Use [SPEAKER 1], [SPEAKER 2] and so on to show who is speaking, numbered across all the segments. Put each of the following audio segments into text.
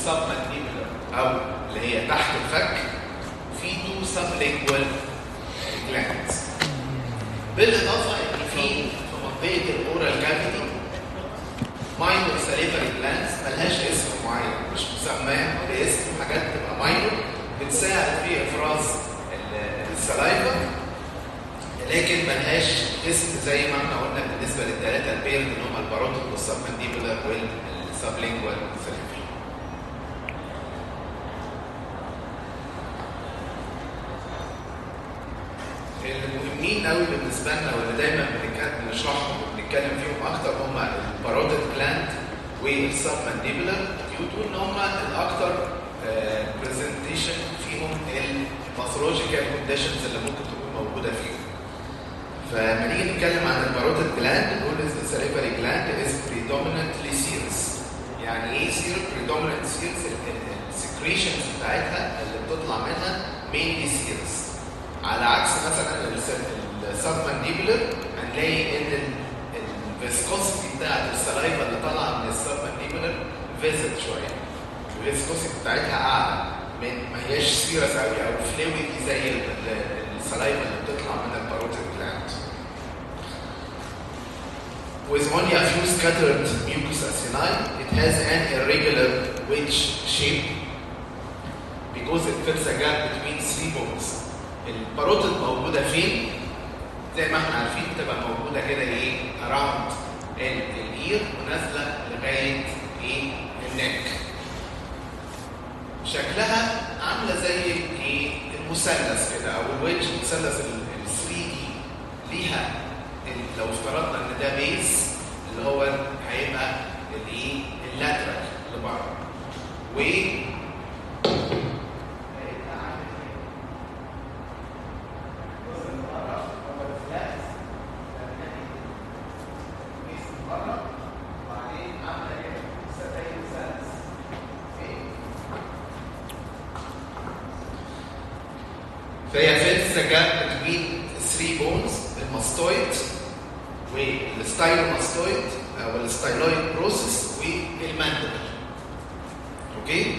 [SPEAKER 1] والسبمنديبولار او اللي هي تحت الفك في تو سبلينجوال جلاندز بالاضافه ان في في منطقه الاورال كافيتي ماينور ساليفري جلاندز ملهاش اسم معين مش مسماه باسم حاجات تبقى ماينور بتساعد في افراز ال- السلايفا لكن ملهاش اسم زي ما احنا قلنا بالنسبه للثلاثه البيرد اللي هم الباروتيد والسبمنديبولار والسبلينجوال ساليفري المهمين قوي بالنسبه لنا واللي دايما بنتكلم بنشرحهم وبنتكلم فيهم اكتر هم الباروتيد جلاند والسبمنديبولار ديو تو ان هم الاكثر برزنتيشن فيهم الباثولوجيكال كونديشنز اللي ممكن تكون موجوده فيهم. فلما نيجي نتكلم عن الباروتيد جلاند نقول ان السليفري جلاند از predominantly serous. يعني ايه serous؟ predominant serous السكريشنز بتاعتها اللي بتطلع منها mainly serous. على عكس مثلا السبمنديبولر هنلاقي ان الفيسكوسيتي بتاعت السلايفا اللي طالعه من السبمنديبولر فيزت شويه الفيسكوسيتي بتاعتها اعلى من ما هياش سيرس قوي او فلويدي زي ال- ال- السلايفا اللي بتطلع من الباروتيد جلاند With only a few scattered mucous acini, it has an irregular wedge shape because it fills a gap between three bones. الباروتيد موجوده فين؟ زي ما احنا عارفين بتبقى موجوده كده ايه؟ اراوند الاير ونازله لغايه ايه؟ النك. شكلها عامله زي ايه؟ المثلث كده او الويدج المثلث ال 3 دي ليها ال- لو افترضنا ان ده بيس اللي هو هيبقى الايه؟ اللاترال لبره. و هيبقى عامل كده. الجزء اللي بره هو الفلات لما بيس من بره وبعدين عامله كده زي مثلث. اوكي؟ فهي فيلز ذا جاب بتوين 3 بونز الماستويد والستايلوماستويد او الستايلويد بروسيس والماندبل اوكي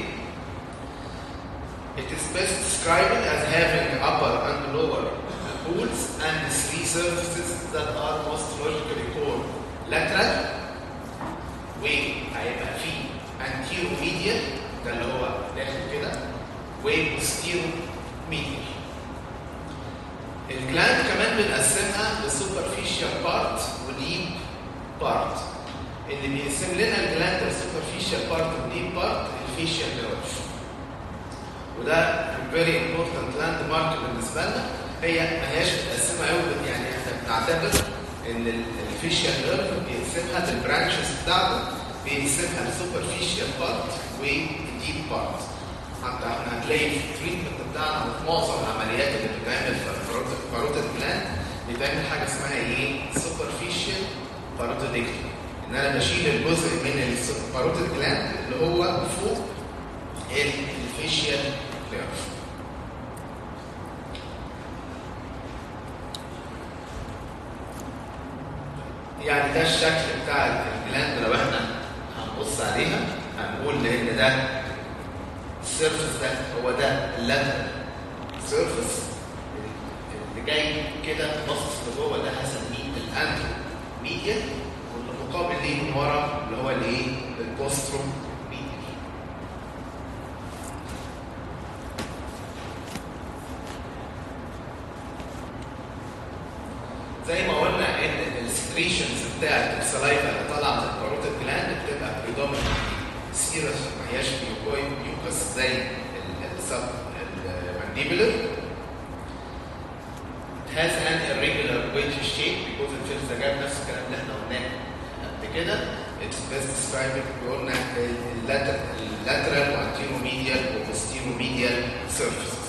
[SPEAKER 1] It is best described as having upper and lower pools and three surfaces that are most logically called lateral وهيبقى فيه anterior medial ده اللي هو داخل كده وposterior medial الجلاند كمان بنقسمها لسوبرفيشال بارت وديب بارت اللي بيقسم لنا الجلاند لسوبرفيشال بارت وديب بارت الفيشال نيرف وده فيري امبورتنت لاند مارك بالنسبه لنا هي ما هياش متقسمه قوي يعني احنا بنعتبر ان الفيشال نيرف بيقسمها للبرانشز بتاعته بيقسمها لسوبرفيشال بارت وديب بارت حتى احنا هنلاقي في التريتمنت بتاعنا وفي معظم العمليات اللي بتتعمل في الباروتيد جلاند بيتعمل حاجه اسمها ايه؟ سوبرفيشال باروتيدكتومي ان انا بشيل الجزء من الباروتيد جلاند اللي هو فوق الفيشيال نيرف يعني ده الشكل بتاع الجلاند لو احنا هنبص عليها هنقول ان ده السيرفس ده هو ده اللاترال سيرفس اللي جاي كده باصص لجوه ده هسميه الانترو ميديال واللي مقابل ليه من ورا اللي هو الايه؟ البوسترو ميديال زي ما قلنا ان السكريشنز بتاعت السلايفا اللي طالعه من الباروتيد جلاند بتبقى بريدومينتلي سيرس ما هياش ميوكس زي السب المانديبولر It has an irregular wedge shape because it fills the gap نفس الكلام اللي احنا قلناه قبل كده It's best described قلنا اللاترال وانتيرو وبوستيرو ميديال surfaces.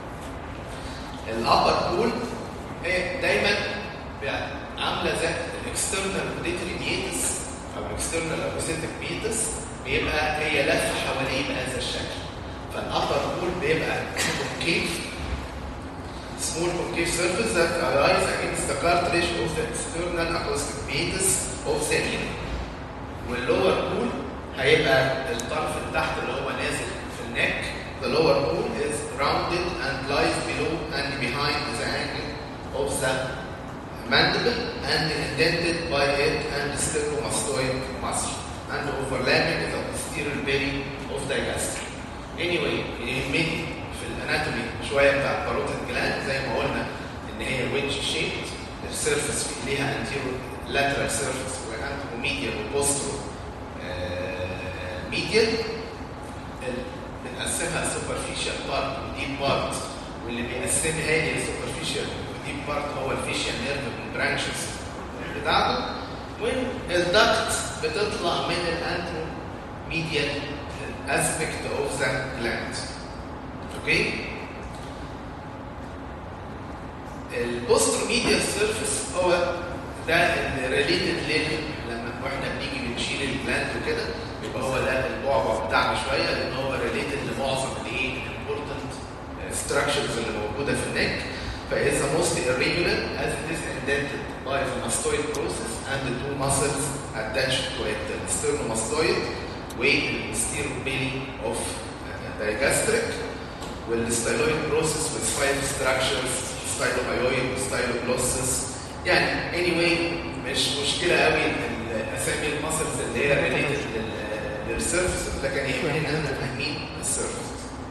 [SPEAKER 1] الابر بول دايما عامله زي الاكسترنال بوديتري ميتس او الاكسترنال ابوسيتك ميتس بيبقى هي لفه حواليه بهذا الشكل فالابر بول بيبقى كونكيف small concave surface that arise against the cartilage of the external acoustic meatus of the ear واللور بول هيبقى الطرف اللي تحت اللي هو neck. The lower bone is rounded and lies below and behind the angle of the mandible and indented by it and sternomastoid muscle and overlapping the posterior belly of digastric. Anyway, يهمني في الاناتومي شويه بتاع الباروتيد جلاند زي ما قلنا ان هي ويدج شيبد السيرفس ليها انتيرو لاترال سيرفس وانترو ميديال وبوسترو ميديال بنقسمها سوبرفيشال بارت وديب بارت واللي بيقسمها لي السوبرفيشال وديب بارت هو الفيشال نيرف بالبرانشز بتاعته والدكت بتطلع من الانترو ميديال aspect of the gland. اوكي؟ البوستروميديال سيرفيس هو ده اللي ريليتد لل لما واحنا بنيجي بنشيل الجلاند وكده يبقى هو ده البعبع بتاعنا شويه لان هو ريليتد لمعظم الايه الامبورتنت ستراكشرز اللي موجوده في النك فإذا mostly irregular as it is indented by the mastoid process and the two muscles attached to it the sternomastoid والستيرو belly of digastric والستايلويد process with five structures stylohyoid styloglossus يعني anyway مش مشكلة قوي الأسامي المسلز اللي هي related للسيرفس لكن يهمنا أن فاهمين السيرفس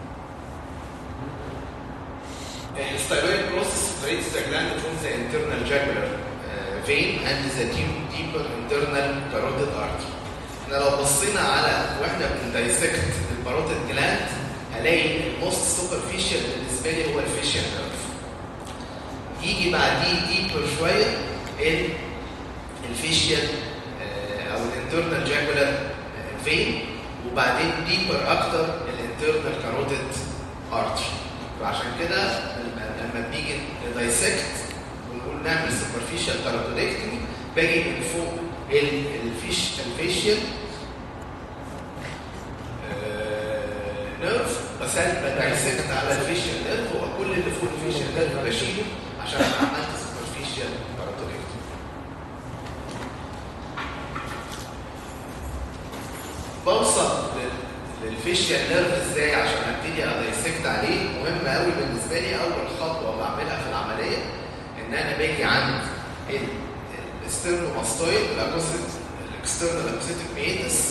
[SPEAKER 1] الستايلويد process creates the gland from the internal jugular uh, vein and the deep, deeper internal carotid artery احنا لو بصينا على واحنا بندايسكت الباروتيد جلاند هلاقي الموست سوبرفيشال بالنسبه لي هو الفيشال نيرف يجي بعديه ديبر شويه الفيشيال او الانترنال جاكولار فين وبعدين ديبر اكتر الانترنال كاروتيد ارتري فعشان كده لما بنيجي ندايسكت ونقول نعمل سوبرفيشال كاروتيدكتومي باجي من فوق الفيش الفيشيال نيرف بسال بدايسكت على الفيشيال نيرف وكل اللي فوق الفيشيال نيرف بشيله عشان عملت سوبرفيشال كاروتيدكتومي بوصل للفيشيال نيرف ازاي عشان ابتدي ادايسكت عليه مهم قوي بالنسبه لي اول خطوه بعملها في العمليه ان انا باجي عند الستيرنوماستويد الاكوسيت الاكسترنال اكوسيتيك ميتس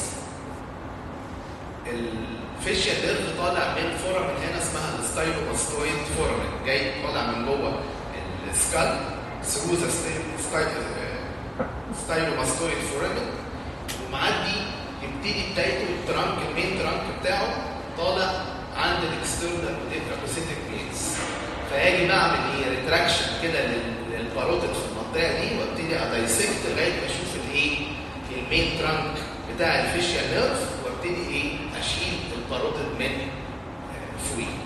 [SPEAKER 1] الفيشيال نيرف طالع من فورامين هنا اسمها الستايلوماستويد فورامين جاي طالع من جوه السكال ثرو ذا ستايلوماستويد فورامين ومعدي يبتدي بدايته الترانك المين ترانك بتاعه طالع عند الاكسترنال اكوسيتيك ميتس فاجي بعمل ايه ريتراكشن كده للباروتيد في المنطقه دي وابتدي ادايسكت لغايه ما اشوف الايه المين ترانك بتاع الفيشيال نيرف وابتدي ايه اشيل الباروتيد من فوقيه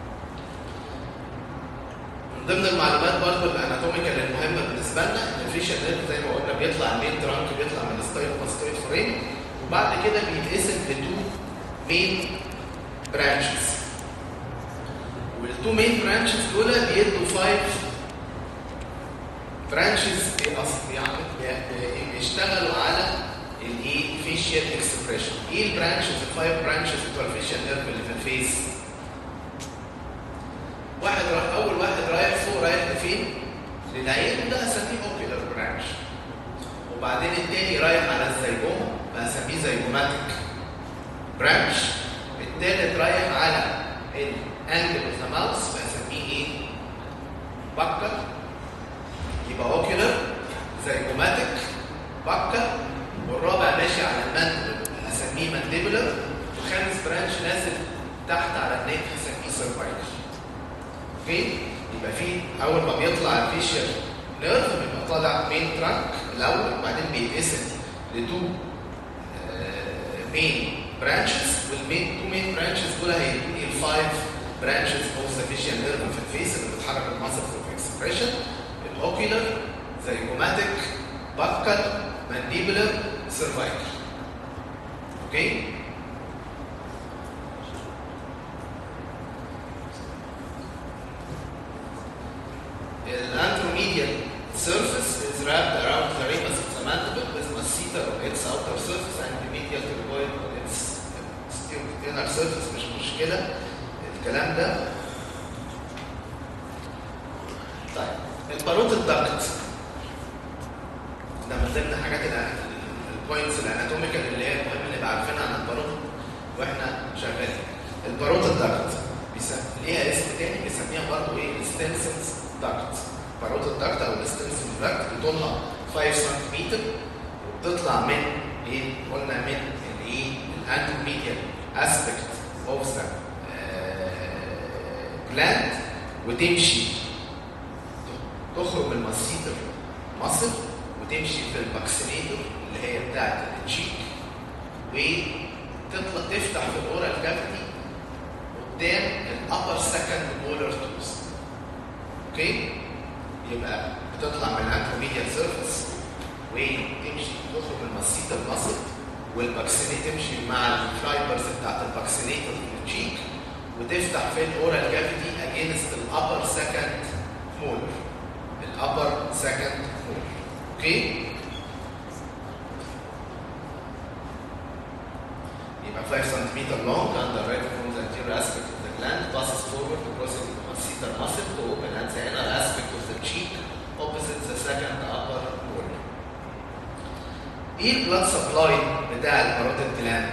[SPEAKER 1] من ضمن المعلومات برضه الاناتوميكال المهمه بالنسبه لنا ان الفيشيال نيرف زي ما قلنا بيطلع المين ترانك بيطلع من الستايلوماستويد فريم وبعد كده بيتقسم لتو مين برانشز والتو مين برانشز دول بيدوا 5 برانشز بيشتغلوا على الايه فيشيال اكسبريشن ايه البرانشز الفايف برانشز بتوع الفيشيال نيرف اللي في الفيس واحد راح اول واحد رايح فوق رايح لفين للعين ده اسميه اوكيولار برانش وبعدين التاني رايح على الزيجوم بسميه زيجوماتيك برانش التالت رايح على الانجل اوف ذا ماوس بسميه ايه بكر يبقى اوكيولر زيجوماتيك بكر والرابع ماشي على المندل هسميه مانديبولر والخامس برانش نازل تحت على النيك هسميه سيرفايكل اوكي يبقى في اول ما بيطلع الفيشيال نيرف بيبقى طالع مين ترانك الاول وبعدين بيتقسم لتو مين برانشز والمين تو مين برانشز دول هيدوني الفايف برانشز اوف ذا فيشيال نيرف في الفيس اللي بتتحرك الماسل اوف اكسبريشن الاوكيولر زيجوماتيك بكر مانديبولر سيرفايكل اوكي الانتروميديال surface is wrapped around the ramus of the mandible with masseter on its outer surface and the medial cuboid on its inner surface مش مشكلة مشكله الكلام ده طيب الباروت الدكت ده من ضمن حاجات البوينتس الاناتوميكال اللي هي مهم نبقى عارفينها عن الباروت واحنا شغالين الباروت الدكت ليها اسم تاني بيسميها برضه ايه الستنسنس دكت باروت الدكت او الستنسنس دكت بطولها 5 سم وبتطلع من ايه قلنا من الايه الانتوميديال اسبكت اوف ذا جلاند وتمشي تخرج من المسيتر مصر وتمشي في الباكسينيتور اللي هي بتاعت التشيك وتطلع تفتح في الاورال كافيتي قدام الابر سكند مولر توز اوكي يبقى بتطلع من الانتروميديال سيرفيس وتمشي تخرج من المسيتر مصر والباكسينيت تمشي مع الفايبرز بتاعت الباكسينيتور في التشيك وتفتح في الاورال كافيتي اجينست الابر سكند مولر الابر سكند مولر اوكي يبقى 5 cm long and the right from the anterior aspect of the gland passes forward crossing the masseter muscle to open at the inner aspect of the cheek opposite the second upper molar. ايه البلاد سبلاي بتاع الباروتيد جلاند؟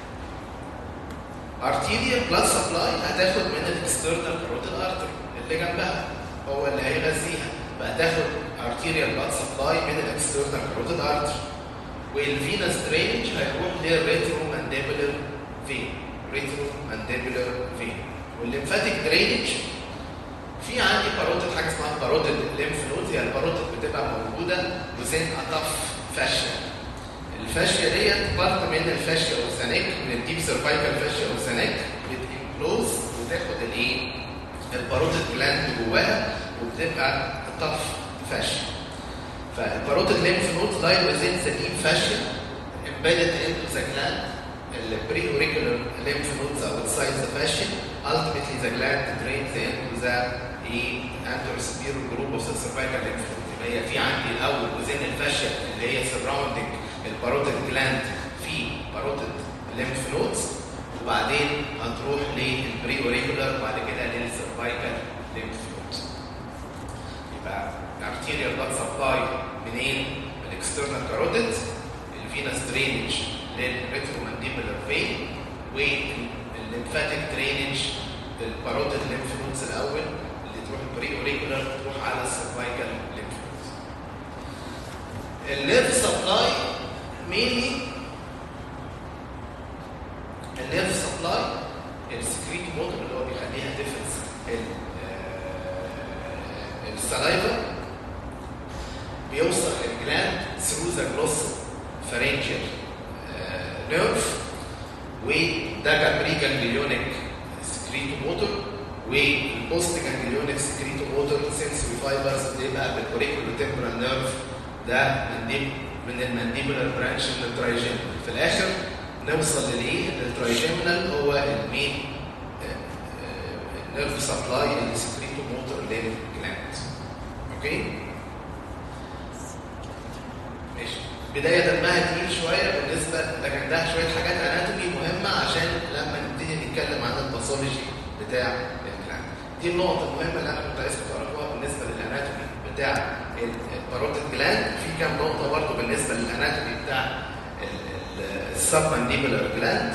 [SPEAKER 1] arterial blood supply هتاخد من الاكسترنال كاروتيد ارتري اللي جنبها هو اللي هيغذيها فهتاخد arterial blood supply من الاكسترنال كاروتيد ارتري والفينس درينج هيروح للريترو مانديبولر فين ريترو مانديبولر فين والليمفاتيك درينج في عندي باروتيد حاجه اسمها باروتيد ليمف نود هي الباروتيد بتبقى موجوده وزين اطف فاشيا الفاشيا ديت بارت من الفاشيا والزناك من الديب سيرفايكال فاشيا والزناك بتنكلوز وتاخد الايه الباروتيد جلاند جواها وبتبقى طف فاشيا فالباروتيد ليمف نود لاي within the deep fascia embedded into the gland the pre-auricular lymph nodes outside the fascia ultimately the gland drains into the anterior superior group of the cervical lymph node يبقى هي في عندي الاول within الفاشيا اللي هي surrounding الباروتيد جلاند في باروتيد ليمف نودز وبعدين هتروح للبري اوريكولار وبعد كده للسيرفايكال ليمف نودز يبقى arterial blood supply منين؟ من الاكسترنال كاروتيد الفينس درينج للريترومانديبولار فين والليمفاتيك درينج للباروتيد ليمف نودز الاول اللي تروح البري اوريكولار تروح على السيرفايكال ليمف نودز النيرف سبلاي مينلي النيرف سبلاي السكريت موتور اللي هو بيخليها تفرز السلايفا بيوصل للجلاند ثرو ذا جلوس فارنجيال نيرف وده جابري جانجليونيك سكريتو موتور والبوست جانجليونيك سكريتو موتور سنسوري فايبرز بتبقى بالكوريكولو تمبرال نيرف ده من دي من المانديبولار برانش من الترايجيمنال في الاخر نوصل للايه؟ الترايجيمنال هو المين النيرف سبلاي اللي سكريتو موتور للجلاند اوكي؟ ماشي بداية دمها تقيل شوية بالنسبة لكن ده شوية حاجات اناتومي مهمة عشان لما نبتدي نتكلم عن الباثولوجي بتاع الجلاند دي النقطة المهمة اللي انا كنت عايزكم تعرفوها بالنسبة للاناتومي بتاع الباروتيد جلاند في كام نقطة برضه بالنسبة للاناتومي بتاع السبمانديبولار جلاند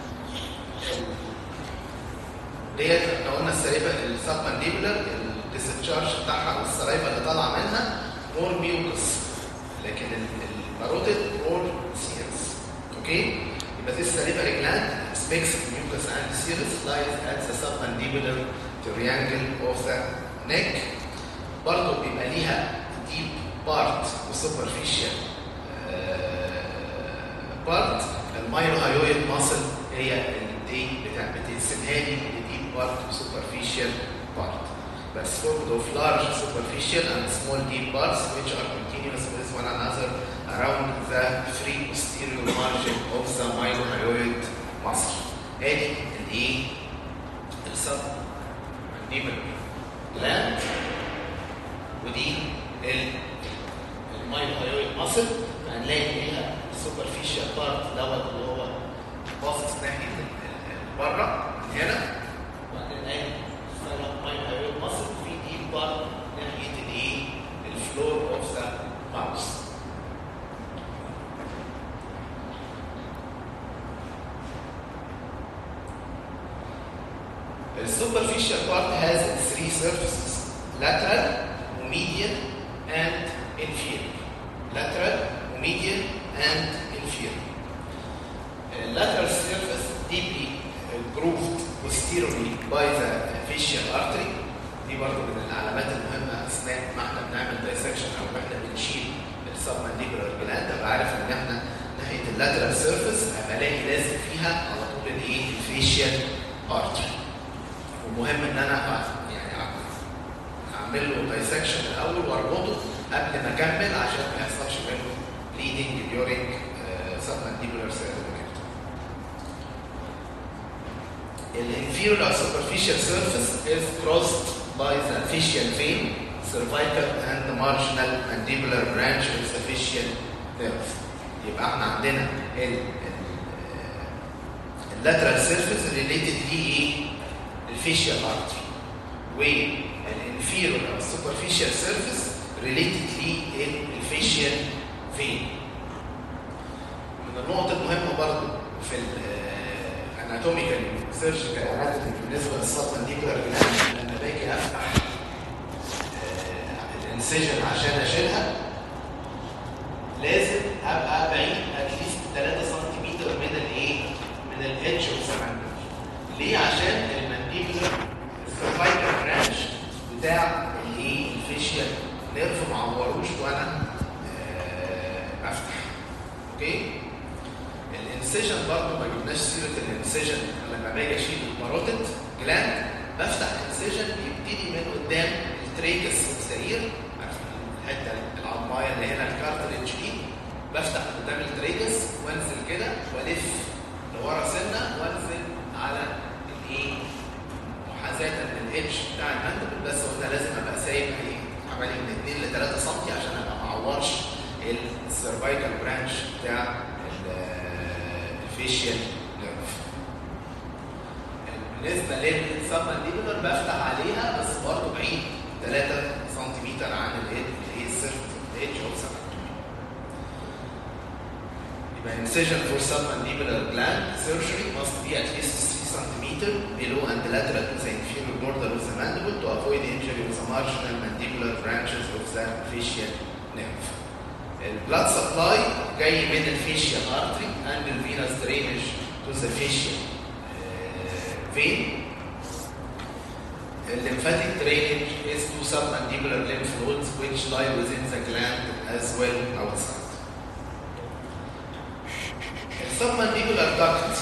[SPEAKER 1] ديت احنا قلنا السليفة السبمانديبولار الديسشارج بتاعها والسلايفا اللي طالعة منها مور ميوكس لكن الباروتيد مور سيرس اوكي يبقى دي السليفة جلاند speaks of mucus and serous lies at the submandibular triangle of the neck برضه بيبقى ليها ديب بارت وسوبرفيشال بارت المايلو هايويد ماسل هي اللي دي بتقسمها لي لديب بارت وسوبرفيشال بارت but formed of large superficial and small deep parts which are continuous with one another around the free posterior margin of the myelohyoid muscle. ادي الايه؟ السب mandibular gland ودي المايلوهايويد ماسل هنلاقي فيها السوبرفيشال بارت دوت اللي هو باصص ناحيه بره هنا وبعدين قايم مايل هايويد ماسل في ديب بارت ناحيه الايه؟ الفلور اوف ذا ماوس. السوبرفيشال بارت has three surfaces lateral, medial, and inferior. Lateral, medial, and inferior. Uh, lateral surface deeply uh, grooved posteriorly by the facial artery دي برضه من العلامات المهمه اثناء ما احنا بنعمل دايسكشن او ما احنا بنشيل السبمنديبولار جلاند ابقى عارف ان احنا ناحيه اللاترال سيرفيس ابقى الاقي لازم فيها على طول الايه الفيشيال ارتري ومهم ان انا أ- يعني أ- اعمل له دايسكشن الاول واربطه قبل ما اكمل عشان ما يحصلش منه bleeding during uh, submandibular cerebral الانفيريور or superficial surface is crossed by the facial vein, cervical and the marginal mandibular branch of the facial nerve. يبقى احنا عندنا ال اللاترال سيرفيس ريليتد ليه ايه؟ الفيشيال ارتري والانفيريور او superficial سيرفيس ريليتد ليه الفيشيال فين. من النقط المهمه برضو في الاناتوميكال سيرجيكال اناتومي بالنسبه للسبمنديبولار جلاند لما باجي افتح آه، الانسجن عشان اشيلها لازم ابقى بعيد اتليست 3 سم من الايه؟ من الهيدج اوف ذا ليه؟ عشان المانديبولار السيرفايكال برانش بتاع الايه؟ الفيشيال نيرف ما عوروش وانا آه، بفتح اوكي؟ الانسجن برضه ما جبناش سيره الانسجن لما باجي اشيل الباروتيد جلاند بفتح انسجن بيبتدي من قدام التريكس والسرير عارف الحته العظمايه اللي هنا الكارتريدج دي بفتح قدام التريكس وانزل كده والف لورا سنه وانزل على الايه محاذاه للاتش بتاع المندبل بس قلنا لازم ابقى سايب ايه حوالي من 2 ل 3 سم عشان ابقى ما اعورش السيرفايكال برانش بتاع الفيشيال نيرف بالنسبه للسبمنديبولار بفتح عليها بس برضه بعيد 3 سم عن الايه الايه السيرفس ايدج اوف سبمنديبولار يبقى incision for submandibular gland surgery must be at least 3 cm below and lateral to the inferior border of the mandible to avoid injury of the marginal mandibular branches of the facial nerve. البلاد سبلاي جاي من الفيشيال ارتري and الفينس درينج to the facial uh, vein. Lymphatic drainage is to submandibular lymph nodes which lie within the gland as well outside. السبمنديبولار داكت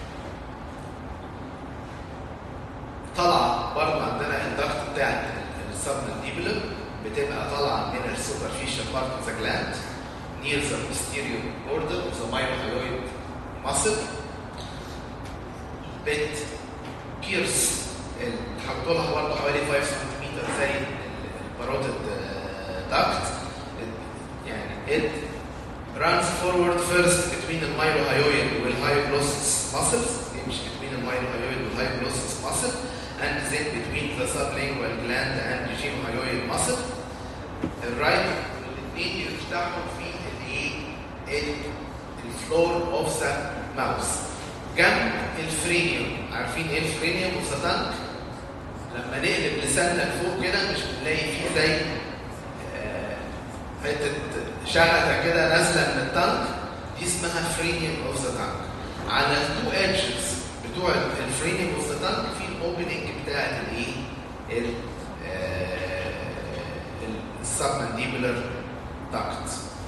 [SPEAKER 1] طالعه برضه عندنا الداكت بتاعت السبمنديبولار بتبقى طالعه من السوبرفيشال بارت اوف ذا جلاند near the posterior border of the mylohyoid muscle بت بيرس حطوا لها برضه حوالي 5 سم زي الباروتيد داكت يعني it runs forward first between the mylohyoid والhyoglossus muscles يمشي between the mylohyoid والhyoglossus muscle and then between the sublingual gland and the gynohyoid muscle الرايت والاثنين يفتحوا في الايه الفلور اوف ذا ماوس جنب الفرينيوم عارفين ايه الفرينيوم اوف ذا تانك لما نقلب لساننا لفوق كده مش بنلاقي فيه زي آه، حته شغله كده نازله من التانك دي اسمها فرينيوم اوف ذا تانك على التو ايدجز بتوع الفرينيوم اوف ذا تانك في الاوبننج بتاعت الايه ال السبمنديبولار داكت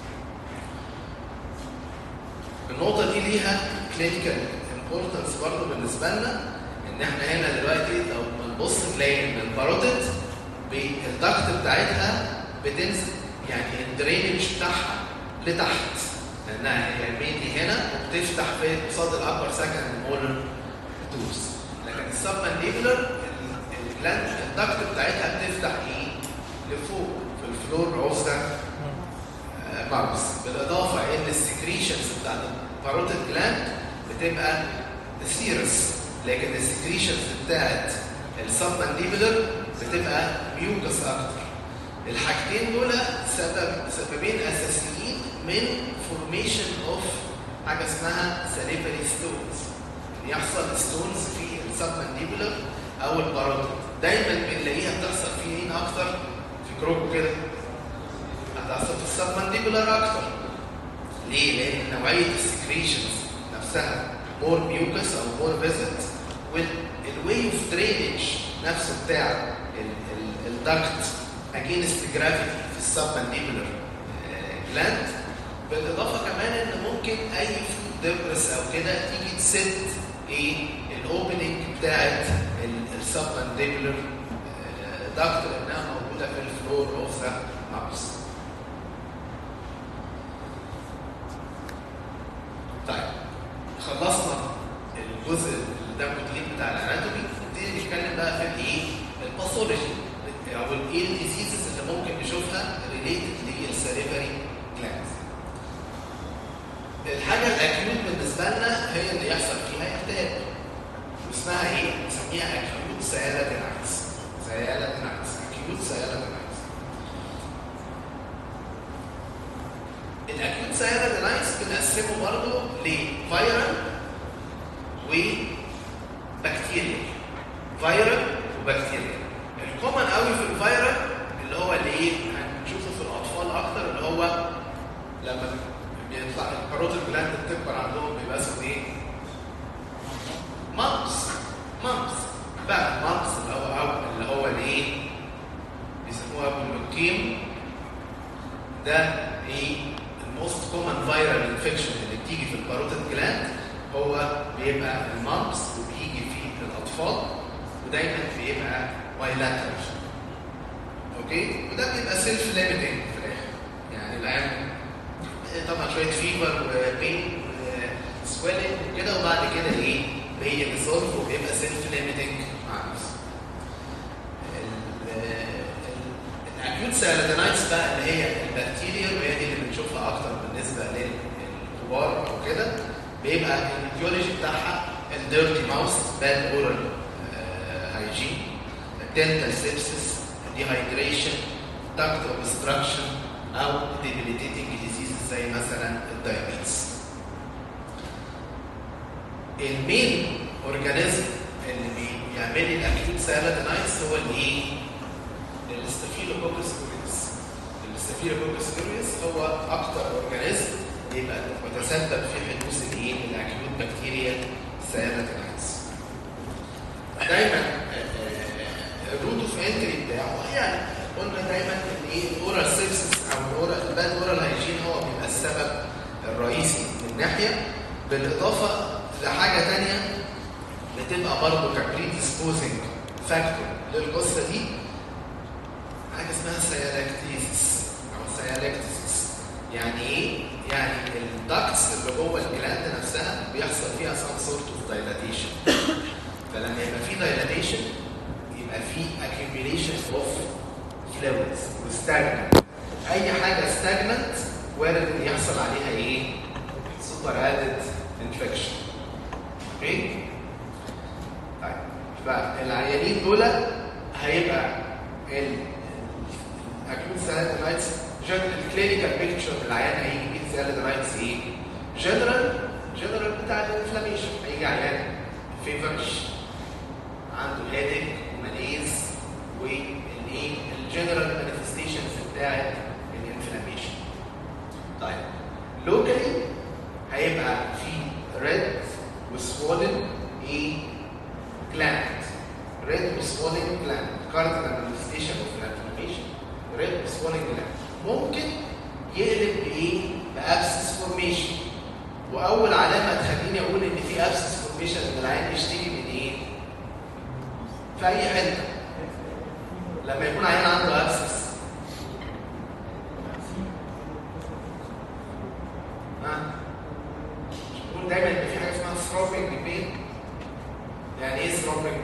[SPEAKER 1] النقطة دي ليها كلينيكال امبورتنس برضه بالنسبة لنا ان احنا هنا دلوقتي لو بنبص نلاقي ان الباروتيد الدكت بتاعتها بتنزل يعني الدرينج بتاعها لتحت لانها هي مينلي هنا وبتفتح في قصاد الابر سكند مولر توز لكن السبمنديبولر الجلاند الدكت بتاعتها بتفتح ايه؟ لفوق في الفلور اوف ذا ماوس بالاضافه ان السكريشنز بتاعت الباروتيد جلاند بتبقى سيرس لكن السكريشنز بتاعت السب مانديبولر بتبقى ميوكس اكتر الحاجتين دول سبب سببين اساسيين من فورميشن اوف حاجه اسمها ساليفري ستونز يحصل ستونز في السب مانديبولر او الباروتيد دايما بنلاقيها بتحصل في مين اكتر في كروكو كده هتحصل في السب مانديبولر اكتر ليه لان نوعيه السكريشنز نفسها مور ميوكس او مور فيزيت والواي اوف درينج نفسه بتاع الدكت اجينست جرافيتي في السب مانديبولر جلاند بالاضافه كمان ان ممكن اي فود دبرس او كده تيجي تسد ايه الاوبننج بتاعت السب مانديبولر دكت لانها موجوده في الفلور اوف ذا ماوس طيب خلصنا الجزء اللي ده الكليب بتاع الاناتومي نبتدي نتكلم بقى في الايه الباثولوجي او الايه الديزيزز اللي ممكن نشوفها ريليتد للسيريفري جلاندز الحاجه الاكيوت بالنسبه لنا هي اللي يحصل فيها التهاب واسمها ايه؟ بنسميها اكيوت سيالاتينايتس سيالاتينايتس اكيوت سيالاتينايتس الاكيوت سيالاتينايتس بنقسمه برضه لفيرال وبكتيريا فيرال وبكتيريا الكومن قوي في الفيرال اللي هو اللي ايه هنشوفه في الاطفال اكتر اللي هو لما بيطلع الكاروتيد جلاند بتكبر عندهم بيبقى اسمه ايه؟ مامس مامس بقى مامس اللي هو أو اللي هو الايه؟ بيسموها بالمكيم ده ايه؟ الموست كومن فيرال انفكشن اللي بتيجي في الكاروتيد جلاند هو بيبقى المامس وبيجي في الاطفال ودايما بيبقى بايلاترال اوكي وده بيبقى سيلف ليميتنج في الاخر يعني العيان طبعا شويه فيفر وبين سويلنج وكده وبعد كده ايه هي ريزولف وبيبقى سيلف ليميتنج مع نفسه الاكيوت سيالاتينايتس بقى اللي هي البكتيريا وهي دي اللي بنشوفها اكتر بالنسبه للكبار او كده بيبقى الايديولوجي بتاعها الديرتي ماوس باد اورال هايجين dental sepsis dehydration duct obstruction او debilitating diseases زي مثلا الدايابيتس المين اورجانيزم اللي بيعمل لي الاكيوت سيالاتينايتس هو الايه؟ الاستافيلوكوكس اوريوس الاستافيلوكوكس اوريوس هو اكتر اورجانيزم بيبقى متسبب في حدوث الايه؟ الاكيوت بكتيريا سيالاتينايتس دايما الروت اوف انتري بتاعه يعني قلنا دايما ان ايه الاورال سيبسس او الاورال الباد اورال هايجين هو بيبقى السبب الرئيسي من ناحيه بالاضافه لحاجه ثانيه بتبقى برضه كبري ديسبوزنج فاكتور للقصه دي حاجه اسمها سيالاكتيزيس او سيالاكتيزيس يعني ايه؟ يعني الدكتس اللي جوه الجلاند نفسها بيحصل فيها سام سورت اوف دايلاتيشن فلما يبقى في دايلاتيشن يبقى في accumulation of fluids وستاجننت اي حاجه ستاجننت وارد ان يحصل عليها ايه؟ سوبر ادد انفكشن اوكي؟ طيب فالعيانين دول هيبقى الاكيوت سالادينايتس الكلينيكال بيكتشر العيان هيجي بيه سالادينايتس ايه؟ جنرال جنرال بتاع الانفلاميشن هيجي عيان فيفرش عنده هيدك وماليز والايه الجنرال مانيفستيشنز بتاعت الانفلاميشن طيب لوكالي هيبقى في ريد وسوولن ايه جلاند ريد وسوولن جلاند كاردينال مانيفستيشن اوف الانفلاميشن ريد وسوولن جلاند ممكن يقلب بايه بابسس فورميشن واول علامه تخليني اقول ان في ابسس فورميشن ان العين يشتكي من ايه في اي حته لما يكون عيان عنده ابسس ها نقول دايما ان في حاجه اسمها ثروبنج بين يعني ايه ثروبنج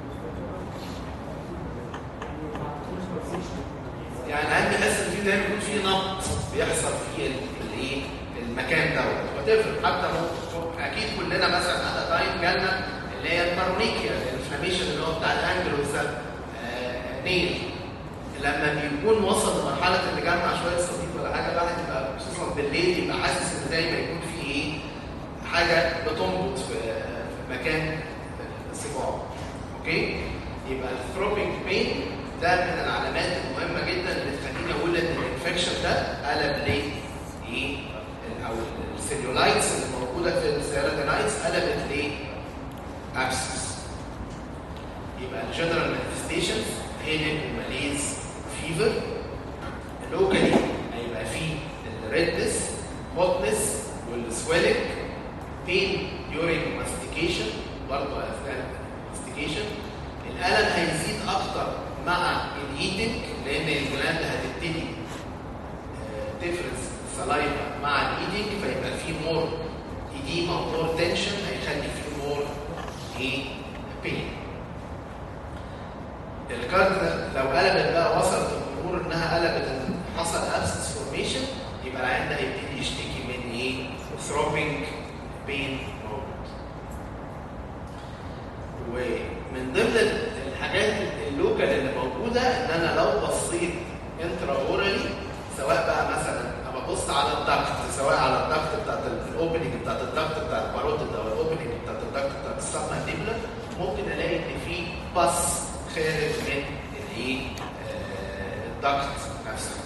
[SPEAKER 1] يعني العيان بيحس ان في دايما يكون في نبض بيحصل في الايه المكان دوت وتفرق حتى هو اكيد كلنا مثلا على تايم جالنا
[SPEAKER 2] اللي هي البارونيكيا الانفلاميشن اللي هو بتاع الانجلوز ده نيل لما بيكون وصل لمرحله اللي جمع شويه صديق ولا حاجه الواحد يبقى خصوصا بالليل يبقى حاسس ان دايما يكون في ايه حاجه بتنبض في في مكان صباعه اوكي يبقى الثروبينج بين ده من العلامات المهمه جدا اللي تخليني اقول ان الانفكشن ده قلب ليه ايه او السيلولايتس اللي موجوده في السيرادينايتس قلبت ليه ابسس يبقى الجنرال مانيفستيشنز هيدن وماليز فيفر لوكالي هيبقى فيه الريدنس هوتنس والسويلنج بين during mastication برضه اثناء mastication الالم هيزيد اكتر مع الايتنج لان الجلاند هتبتدي آه، تفرز سلايفا مع الايتنج فيبقى في مور ايديما مور تنشن هيخلي في مور ايه بين الكارد ده لو قلبت بقى وصلت الامور انها قلبت ان حصل ابسس فورميشن يبقى العيان ده هيبتدي يشتكي من ايه؟ ثروبينج بين موجود. ومن ضمن الحاجات اللوكال اللي موجوده ان انا لو بصيت انترا اورالي سواء بقى مثلا انا ببص على الضغط سواء على الضغط بتاعت الاوبننج بتاعت الضغط بتاع الباروتيد او الاوبننج بتاعت الضغط بتاعت السبمانديبلر ممكن الاقي ان في باس خارج من الايه آه، الضغط نفسه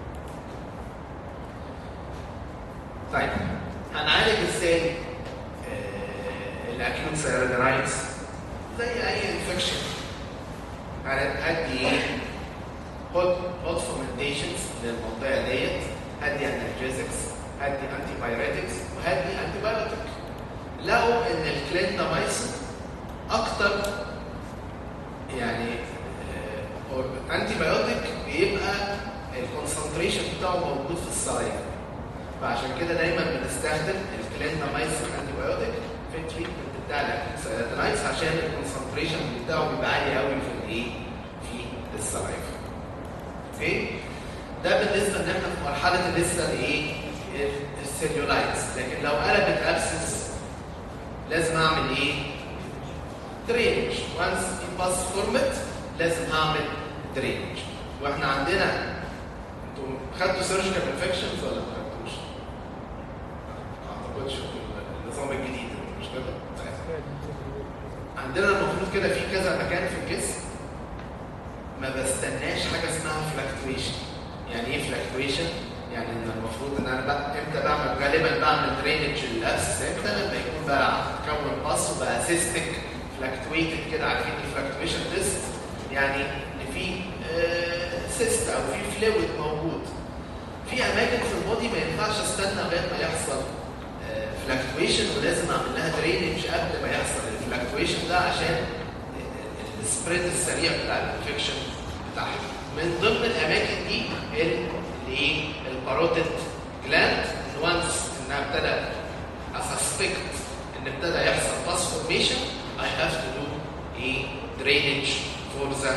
[SPEAKER 2] طيب هنعالج ازاي آه، الاكيوت سيرودينايتس زي اي انفكشن هدي ايه هوت هوت فومنتيشنز للمنطقه ديت هدي انرجيزكس هدي انتي بايريتكس وهدي انتي بايوتيك لقوا ان الكليندامايسين اكتر يعني انتي بايوتيك بيبقى الكونسنتريشن بتاعه موجود في السلايف فعشان كده دايما بنستخدم الكليندامايسين انتي بايوتيك في التريتمنت بتاع السيراتينايتس عشان الكونسنتريشن بتاعه بيبقى عالي قوي في الايه؟ في السلايف. اوكي؟ ده بالنسبه ان احنا في مرحله لسه الايه؟ السيلولايتس لكن لو قلبت ابسس لازم اعمل ايه؟ درينج وانس الباس فورمت لازم هعمل درينج واحنا عندنا انتوا خدتوا سيرجيكال انفكشنز ولا ما خدتوش؟ ما اعتقدش في النظام الجديد مش كده؟ طيب. عندنا المفروض كده في كذا مكان في الجسم ما بستناش حاجه اسمها فلاكتويشن يعني ايه فلاكتويشن؟ يعني ان المفروض ان انا بقى امتى بعمل غالبا بعمل درينج للابس امتى لما يكون بقى كون باص وبقى سيستك فلاكتويتد كده عارفين الفلاكتويشن تيست يعني ان في سيست او في فلويد موجود في اماكن في البودي ما ينفعش استنى لغايه ما يحصل فلاكتويشن ولازم اعمل لها درينج قبل ما يحصل الفلاكتويشن ده عشان السبريد السريع بتاع الانفكشن بتاعها من ضمن الاماكن دي الايه الباروتيد جلاند وانس انها ابتدى اسسبكت ان ابتدى يحصل باس فورميشن I have to do a drainage for the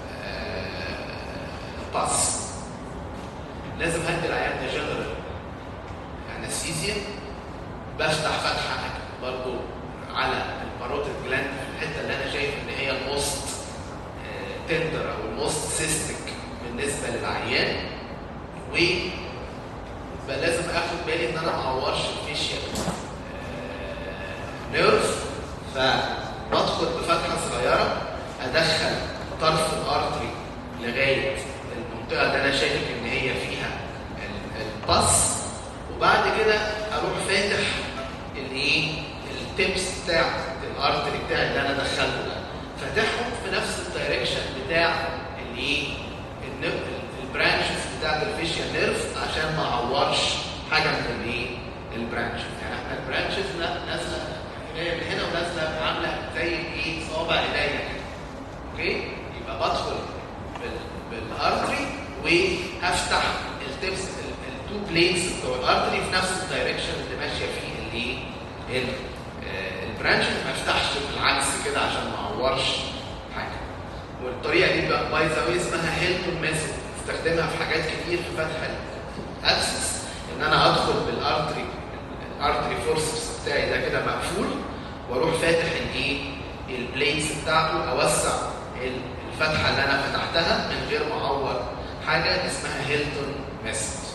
[SPEAKER 2] uh, pass. لازم هدي العيان ده جنرال انستيزيا بفتح فتحه برضو على الباروتيد جلاند في الحته اللي انا شايف ان هي الموست تندر او الموست سيستك بالنسبه للعيان و لازم اخد بالي ان انا ما اعورش الفيشيال نيرف فبدخل بفتحه صغيره ادخل طرف الارتري لغايه المنطقه اللي انا شايف ان هي فيها الباص وبعد كده اروح فاتح الايه التبس بتاع الارتري بتاعي اللي انا دخلته ده فاتحهم في نفس الدايركشن بتاع الايه البرانشز بتاعت الفيشيال نيرف عشان ما اعورش حاجه من الايه البرانشز يعني احنا البرانشز نازله جايه من هنا ونازله عامله زي ايه صوابع ايديا كده اوكي يبقى بدخل بالارتري وهفتح التبس التو بلينز بتوع الارتري في نفس الدايركشن اللي ماشيه فيه الايه البرانش ما افتحش بالعكس كده عشان ما اعورش حاجه والطريقه دي بقى باي ذا اسمها هيلتون ميثود استخدمها في حاجات كتير في فتح الابسس ان انا ادخل بالارتري الارتري فورسز بتاعي ده كده مقفول واروح فاتح الايه البليتس بتاعته اوسع الفتحه اللي انا فتحتها من غير ما اعور حاجه اسمها هيلتون ميثود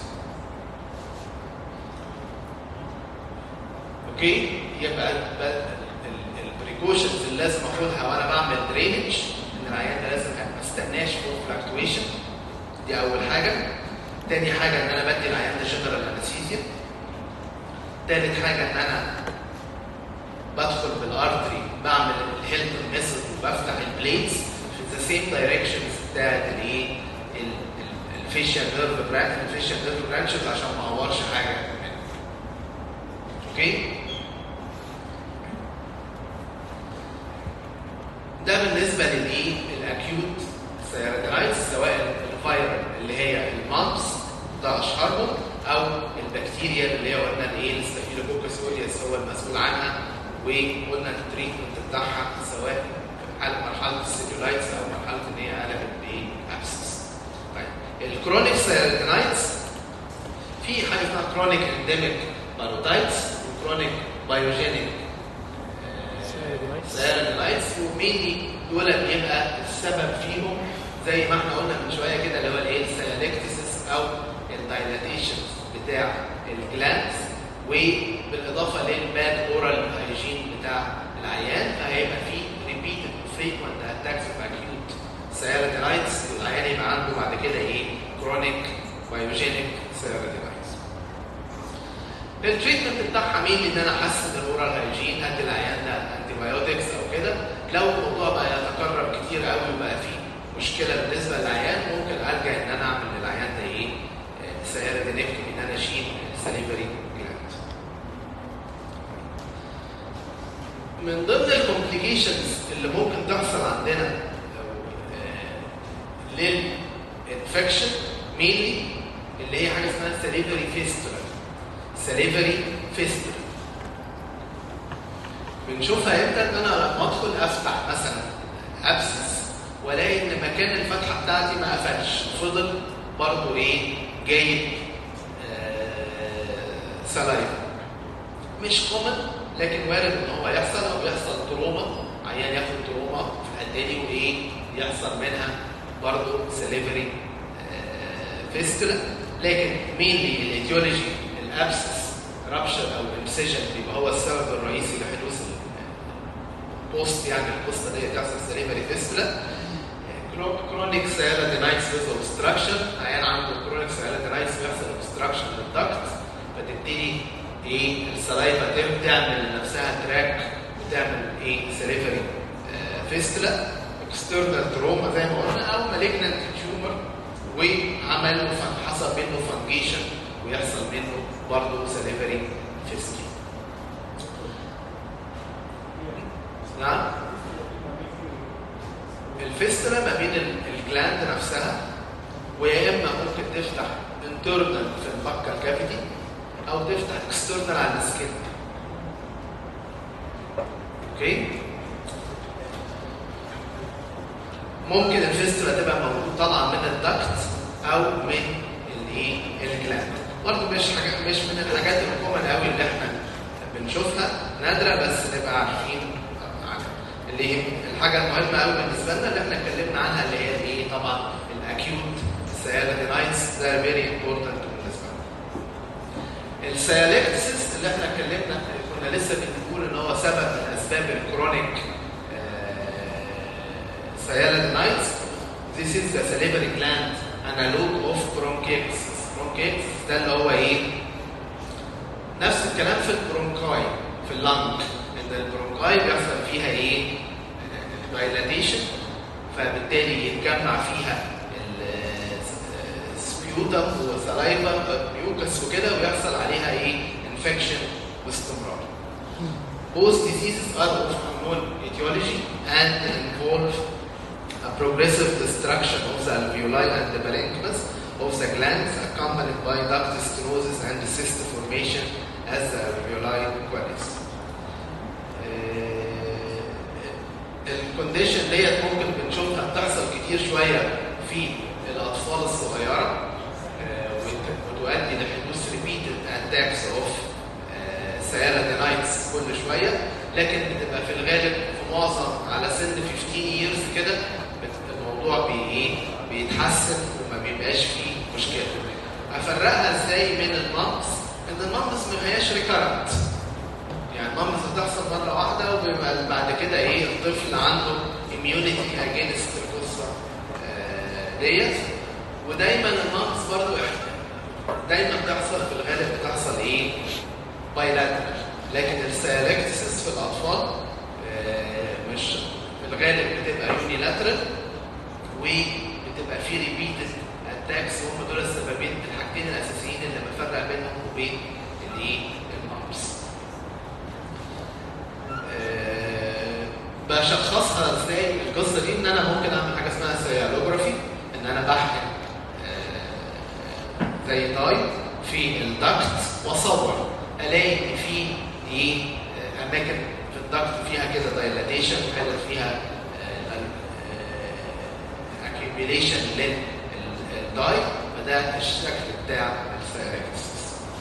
[SPEAKER 2] اوكي يبقى البريكوشنز اللي لازم اخدها وانا بعمل درينج ان العيان ده لازم ما استناش فوق فلاكتويشن دي اول حاجه تاني حاجه ان انا بدي العيان ده جنرال انستيزيا تالت حاجه ان انا بدخل بالارتري بعمل الهيلتون ميثود وبفتح البليتس في ذا سيم دايركشنز بتاعت الايه الفيشال نيرف برانش الفيشال نيرف برانشز عشان ما اعورش حاجه اوكي ده بالنسبه للايه الاكيوت سيراتينايتس سواء الفيرال اللي هي المامبس ده اشهرهم او البكتيريا اللي هي قلنا الايه الستافيلوكوكس اوريوس هو المسؤول عنها وقلنا التريتمنت بتاعها سواء في حاله مرحله السيلولايتس او مرحله ان هي قلبت بايه ابسس طيب الكرونيك سيراتينايتس في حاجه اسمها كرونيك انديميك باروتايتس وكرونيك بايوجينيك سيراتينايتس ومينلي دول بيبقى السبب فيهم زي ما احنا قلنا من شويه كده اللي هو الايه السيالكتسس او الدايلاتيشن بتاع الجلاندز وبالاضافه للباد اورال هايجين بتاع العيان فهيبقى في ريبيتد فريكوينت اتاكس اوف اكيوت سيالتينايتس والعيان يبقى عنده بعد كده ايه كرونيك بايوجينيك سيالتينايتس التريتمنت بتاعها مين ان انا احسن الاورال هايجين ادي العيان ده انتي بايوتكس او كده لو الموضوع بقى يتكرر كتير قوي وبقى فيه مشكله بالنسبه للعيان ممكن الجا ان انا اعمل للعيان ده ايه سيالتينكتومي ان انا اشيل السليفري جلاند من ضمن الكومبليكيشنز اللي ممكن تحصل عندنا للانفكشن مينلي اللي هي حاجه اسمها سليفري فيستولا سليفري فيستولا بنشوفها امتى ان انا لما ادخل افتح مثلا ابسس والاقي ان مكان الفتحه بتاعتي ما قفلش فضل برضه ايه جايب آه سلايف مش كومن لكن وارد ان هو يحصل او يحصل تروما عيان ياخد تروما في الحته دي وايه يحصل منها برضه سليفري آه فيستولا لكن مينلي الايديولوجي الابسس رابشر او الامسيجن بيبقى هو السبب الرئيسي لحدوث البوست يعني القصه دي تحصل سليفري فيستولا كرونيك سيالاتينايتس ويز اوبستراكشن عيان عنده كرونيك سيالاتينايتس بيحصل اوبستراكشن للدكت فتبتدي ايه السلايفا تعمل لنفسها تراك وتعمل ايه سليفري آه فيستولا اكسترنال تروما زي ما قلنا او مالجنانت تيومر وعمل حصل منه فانجيشن ويحصل منه برضه سليفري فيستولا نعم الفيستولا ما بين الجلاند نفسها ويا اما ممكن تفتح انترنال في البكال كافيتي او تفتح اكسترنال على السكين اوكي ممكن الفيستولا تبقى موجود طالعه من الدكت او من الايه الجلاند برضه مش حاجه مش من الحاجات الكومن قوي اللي احنا بنشوفها نادره بس نبقى عارفين اللي هي الحاجه المهمه قوي بالنسبه لنا اللي احنا اتكلمنا عنها اللي هي ايه طبعا الاكيوت سيالاتينايتس ده فيري امبورتنت بالنسبه لنا السيالكتسس اللي احنا اتكلمنا كنا لسه بنقول ان هو سبب من اسباب الكرونيك سيالاتينايتس This is the salivary gland analog of bronchiectasis. Bronchiectasis ده اللي هو ايه؟ نفس الكلام في البرونكاي في اللنج ان البرونكاي بيحصل فيها ايه؟ دايلاتيشن فبالتالي يتجمع فيها السبيوتم وسلايفا ميوكس وكده ويحصل عليها ايه؟ انفكشن باستمرار. Both diseases are of unknown etiology and involve a progressive destruction of the alveoli and the parenchymas of the glands accompanied by duct stenosis and cyst formation as the alveoli queries. الكونديشن ديت ممكن بنشوفها بتحصل كتير شويه في الاطفال الصغيره وتؤدي لحدوث ريبيتد اتاكس اوف سيالاتينايتس كل شويه لكن بتبقى في الغالب في
[SPEAKER 1] معظم على سن 15 years كده بت- الموضوع بي ايه بيتحسن وما بيبقاش فيه مشكله افرقها ازاي من المامس ان المامس ما هياش ريكارنت يعني المامس بتحصل مره واحده وبيبقى بعد كده ايه الطفل عنده immunity against القصه آه، ديت ودايما المامس برضو إح- دايما بتحصل في الغالب بتحصل ايه بايلاترال لكن السيركتسس في الاطفال آه، مش في الغالب بتبقى يونيلاترال وبتبقى في ريبيتد اتاكس هم دول السببين الحاجتين الاساسيين اللي بفرق بينهم وبين الايه المامس آه، بشخصها ازاي القصه دي ان انا ممكن اعمل حاجه اسمها سيالوجرافي ان انا بحقن آه، زي تايب في الدكت واصور الاقي ان في ايه آه، اماكن في الدكت فيها كده دايلاتيشن وحتت فيها اكيوميليشن للداي فده الشكل بتاع السيركتس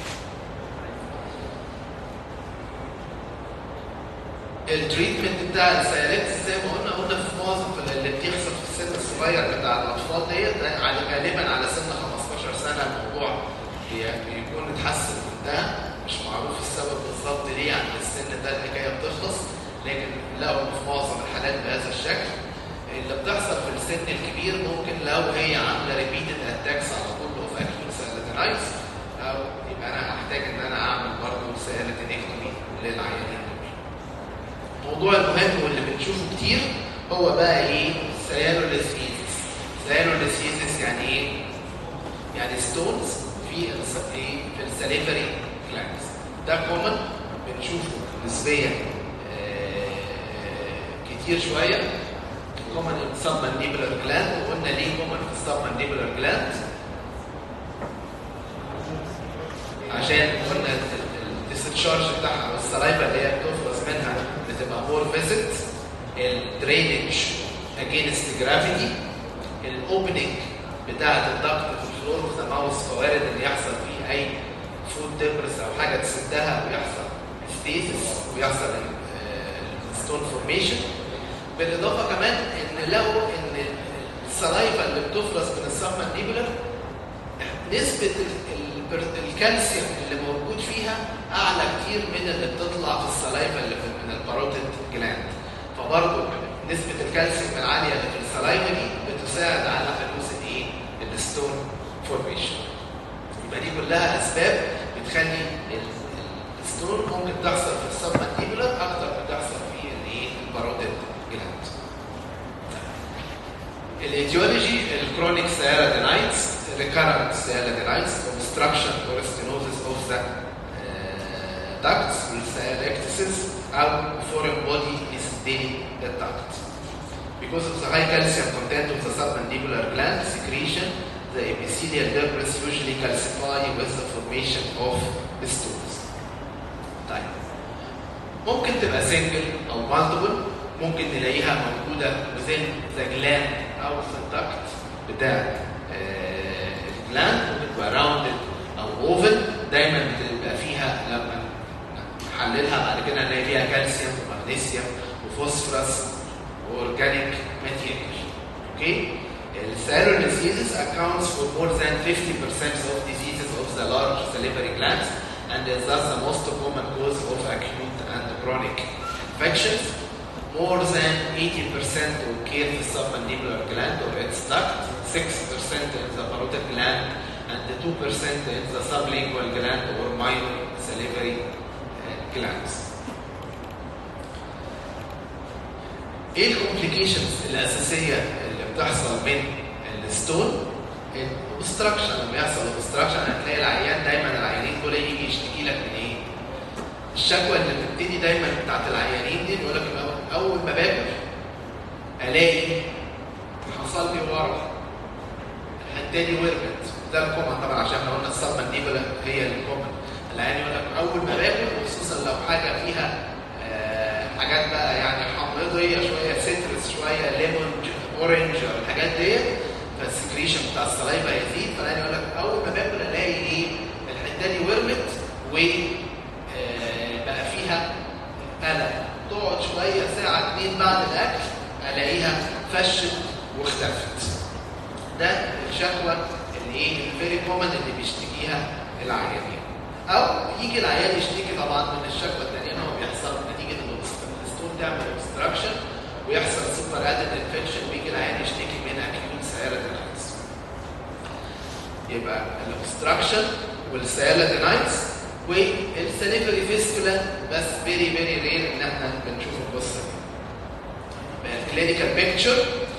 [SPEAKER 1] التريتمنت بتاع السيالات زي ما قلنا قلنا في معظم اللي بتحصل في السن الصغير بتاع الاطفال ديت ده على غالبا على سن 15 سنه الموضوع بي- بيكون اتحسن وانتهى مش معروف السبب بالظبط ليه عند السن ده الحكايه بتخلص لكن لقوا في معظم الحالات بهذا الشكل اللي بتحصل في السن الكبير ممكن لو هي عامله ريبيتد اتاكس على طول اوف اكيوت سيالاتينايتس او يبقى انا هحتاج ان انا اعمل برضه سيالاتينكتومي للعيانين دول. الموضوع المهم واللي بنشوفه كتير هو بقى ايه سيالوليسيزيس سيالوليسيزيس يعني ايه يعني ستونز في الس- ايه في السليفري جلاندز ده كومن بنشوفه نسبيا آه، كتير شويه كومن سبمانديبولار جلاند وقلنا ليه كومن في السبمانديبولار جلاند عشان قلنا الديسشارج بتاعها والسلايفا اللي هي بتفرز منها بتبقى مور فيزيت الدرينج اجينست جرافيتي الاوبننج بتاعه الضغط في الفلور اوف ذا ماوس فوارد ان يحصل فيه اي فود ديبرس او حاجه تسدها ويحصل ستيسس ويحصل ستون فورميشن بالاضافه كمان ان لو ان السلايفا اللي بتفرز من السبمانديبولار نسبة ال- ال- الكالسيوم اللي موجود فيها أعلى كتير من اللي بتطلع في السلايفا اللي في- من الباروتيد جلاند فبرضه نسبة الكالسيوم العالية اللي في السلايفا دي بتساعد على حدوث الايه؟ الستون فورميشن يبقى دي كلها أسباب بتخلي ال- ال- الستون ممكن تحصل في السبمانديبولار أكتر ما تحصل في الايه؟ الباروتيد جلاند الايديولوجي الكرونيك سيالادينايتس recurrent سيالادينايتس obstruction or stenosis of the uh, ducts والسيالكتسز او foreign body is staining the duct. Because of the high calcium content of the submandibular gland secretion, the epithelial debris usually calcify with the formation of stones. طيب ممكن تبقى سنجل او مالتيبل ممكن نلاقيها موجوده within the gland او في الدكت بتاع آه، الجلاند وبتبقى راوندد او اوفل دايما بتبقى فيها لما نحللها بعد كده نلاقي فيها كالسيوم ومغنيسيوم وفوسفورس واورجانيك ماتيريال اوكي السيرو diseases accounts for more than 50% of diseases of the large salivary glands and is thus the most common cause of acute and chronic infections. More than 80% occur in the submandibular gland or its duct, 6% in the parotid gland, and 2% in the sublingual gland or minor salivary uh, glands. ايه الكومبليكيشنز الاساسيه اللي بتحصل من الستون الاوبستراكشن لما يحصل اوبستراكشن هتلاقي العيان دايما العيانين دول يجي يشتكي لك من ايه؟ الشكوى اللي بتبتدي دايما بتاعت العيانين دي بيقول لك اول ما باكل الاقي حصل لي ورم الحته دي ورمت ده الكومن طبعا عشان احنا قلنا الصدمه دي هي الكومن العيان يقول لك اول ما باكل وخصوصا لو حاجه فيها آه حاجات بقى يعني حامضيه شويه سيترس شويه ليمون اورنج الحاجات ديت فالسكريشن بتاع السلايفا يزيد فالعيان يقول لك اول ما باكل الاقي ايه الحته دي ورمت و آه بقى فيها قلق تقعد شويه
[SPEAKER 2] شويه ساعه اتنين بعد الاكل الاقيها فشت واختفت ده الشكوى اللي ايه الفيري كومن اللي بيشتكيها العيانين او يجي العيان يشتكي طبعا من الشكوى الثانيه ان هو بيحصل نتيجه ان الستون تعمل اوبستراكشن ويحصل سوبر ادد انفكشن ويجي العيان يشتكي من اكيوت سيالادينايتس يبقى الاوبستراكشن والسيالادينايتس والسليفري فيستولا بس فيري فيري رير ان احنا بنشوف القصه دي الكلينيكال بيكتشر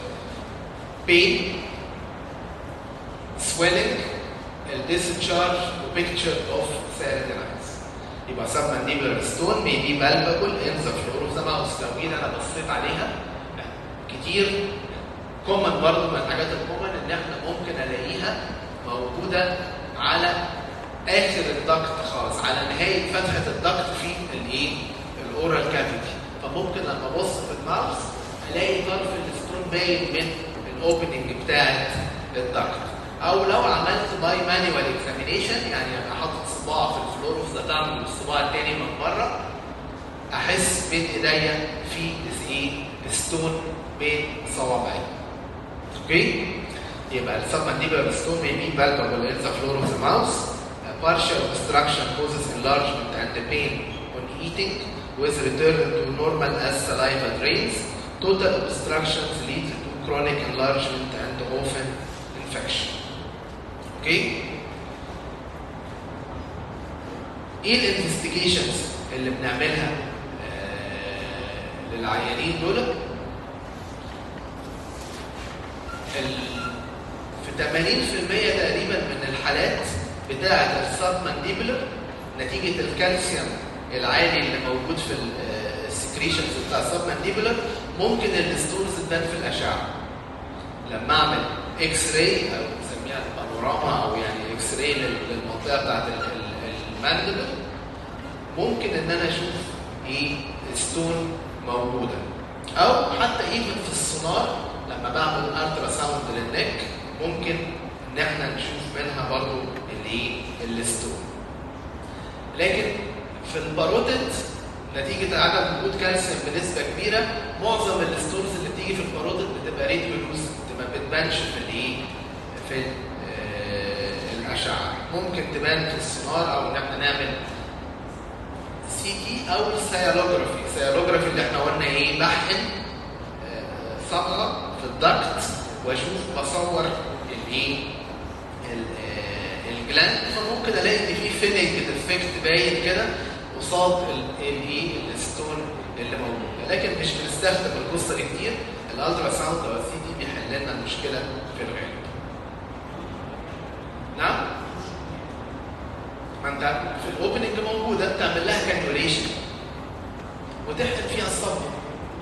[SPEAKER 2] بين swelling الديسشارج وبيكتشر اوف سيريتينايتس يبقى سب مانديبلر ستون may be palpable in the floor of the mouth لو جينا انا بصيت عليها كتير كومن برضه من الحاجات الكومن ان احنا ممكن الاقيها موجوده على اخر الدكت خالص على نهايه فتحه الدكت في الايه؟ الاورال كافيتي فممكن لما ابص في الماوس الاقي طرف الستون باين من الاوبننج بتاعت الدكت او لو عملت باي مانيوال اكزامينيشن يعني ابقى حاطط صباع في الفلور اوف ذا تانج والصباع التاني من بره احس بين ايديا في ايه ستون بين صوابعي اوكي يبقى السبمنديبلر stone may be palpable in the floor of the mouth. A partial obstruction causes enlargement and pain on eating with return to normal as saliva drains. Total obstructions lead to chronic enlargement and often infection. اوكي ايه الانفستيجيشنز اللي بنعملها آه للعيانين دول ال- في 80% تقريبا من الحالات بتاعه السب مانديبلر نتيجه الكالسيوم العالي اللي موجود في السكريشنز بتاع السب مانديبلر ممكن الستونز تبان في الاشعه لما اعمل اكس راي او نسميها بانوراما او يعني اكس راي للمنطقه بتاعت الماندبل ممكن ان انا اشوف ايه ستون موجوده او حتى ايفن في السونار لما بعمل الترا ساوند للنك ممكن ان احنا نشوف منها برضو الايه الستون لكن في الباروتيد نتيجه عدم وجود كالسيوم بنسبه كبيره معظم الستونز اللي بتيجي في الباروتيد بتبقى ريديولوس ما بتبانش في الايه في آه، الاشعه ممكن تبان في السونار او ان احنا نعمل سي تي او السيالوجرافي السيالوجرافي اللي احنا قلنا ايه بحقن آه، صبغه في الدكت واشوف بصور الايه ال- آه، الجلاند فممكن الاقي ان في فيلنج ديفكت باين كده قصاد ال- الايه الستون اللي موجوده لكن مش بنستخدم القصه دي كتير الالترا ساوند او السي دي بيحل لنا المشكله في الغالب نعم ما انت في الاوبننج موجوده تعمل لها كالكوليشن وتحقن فيها الصبغه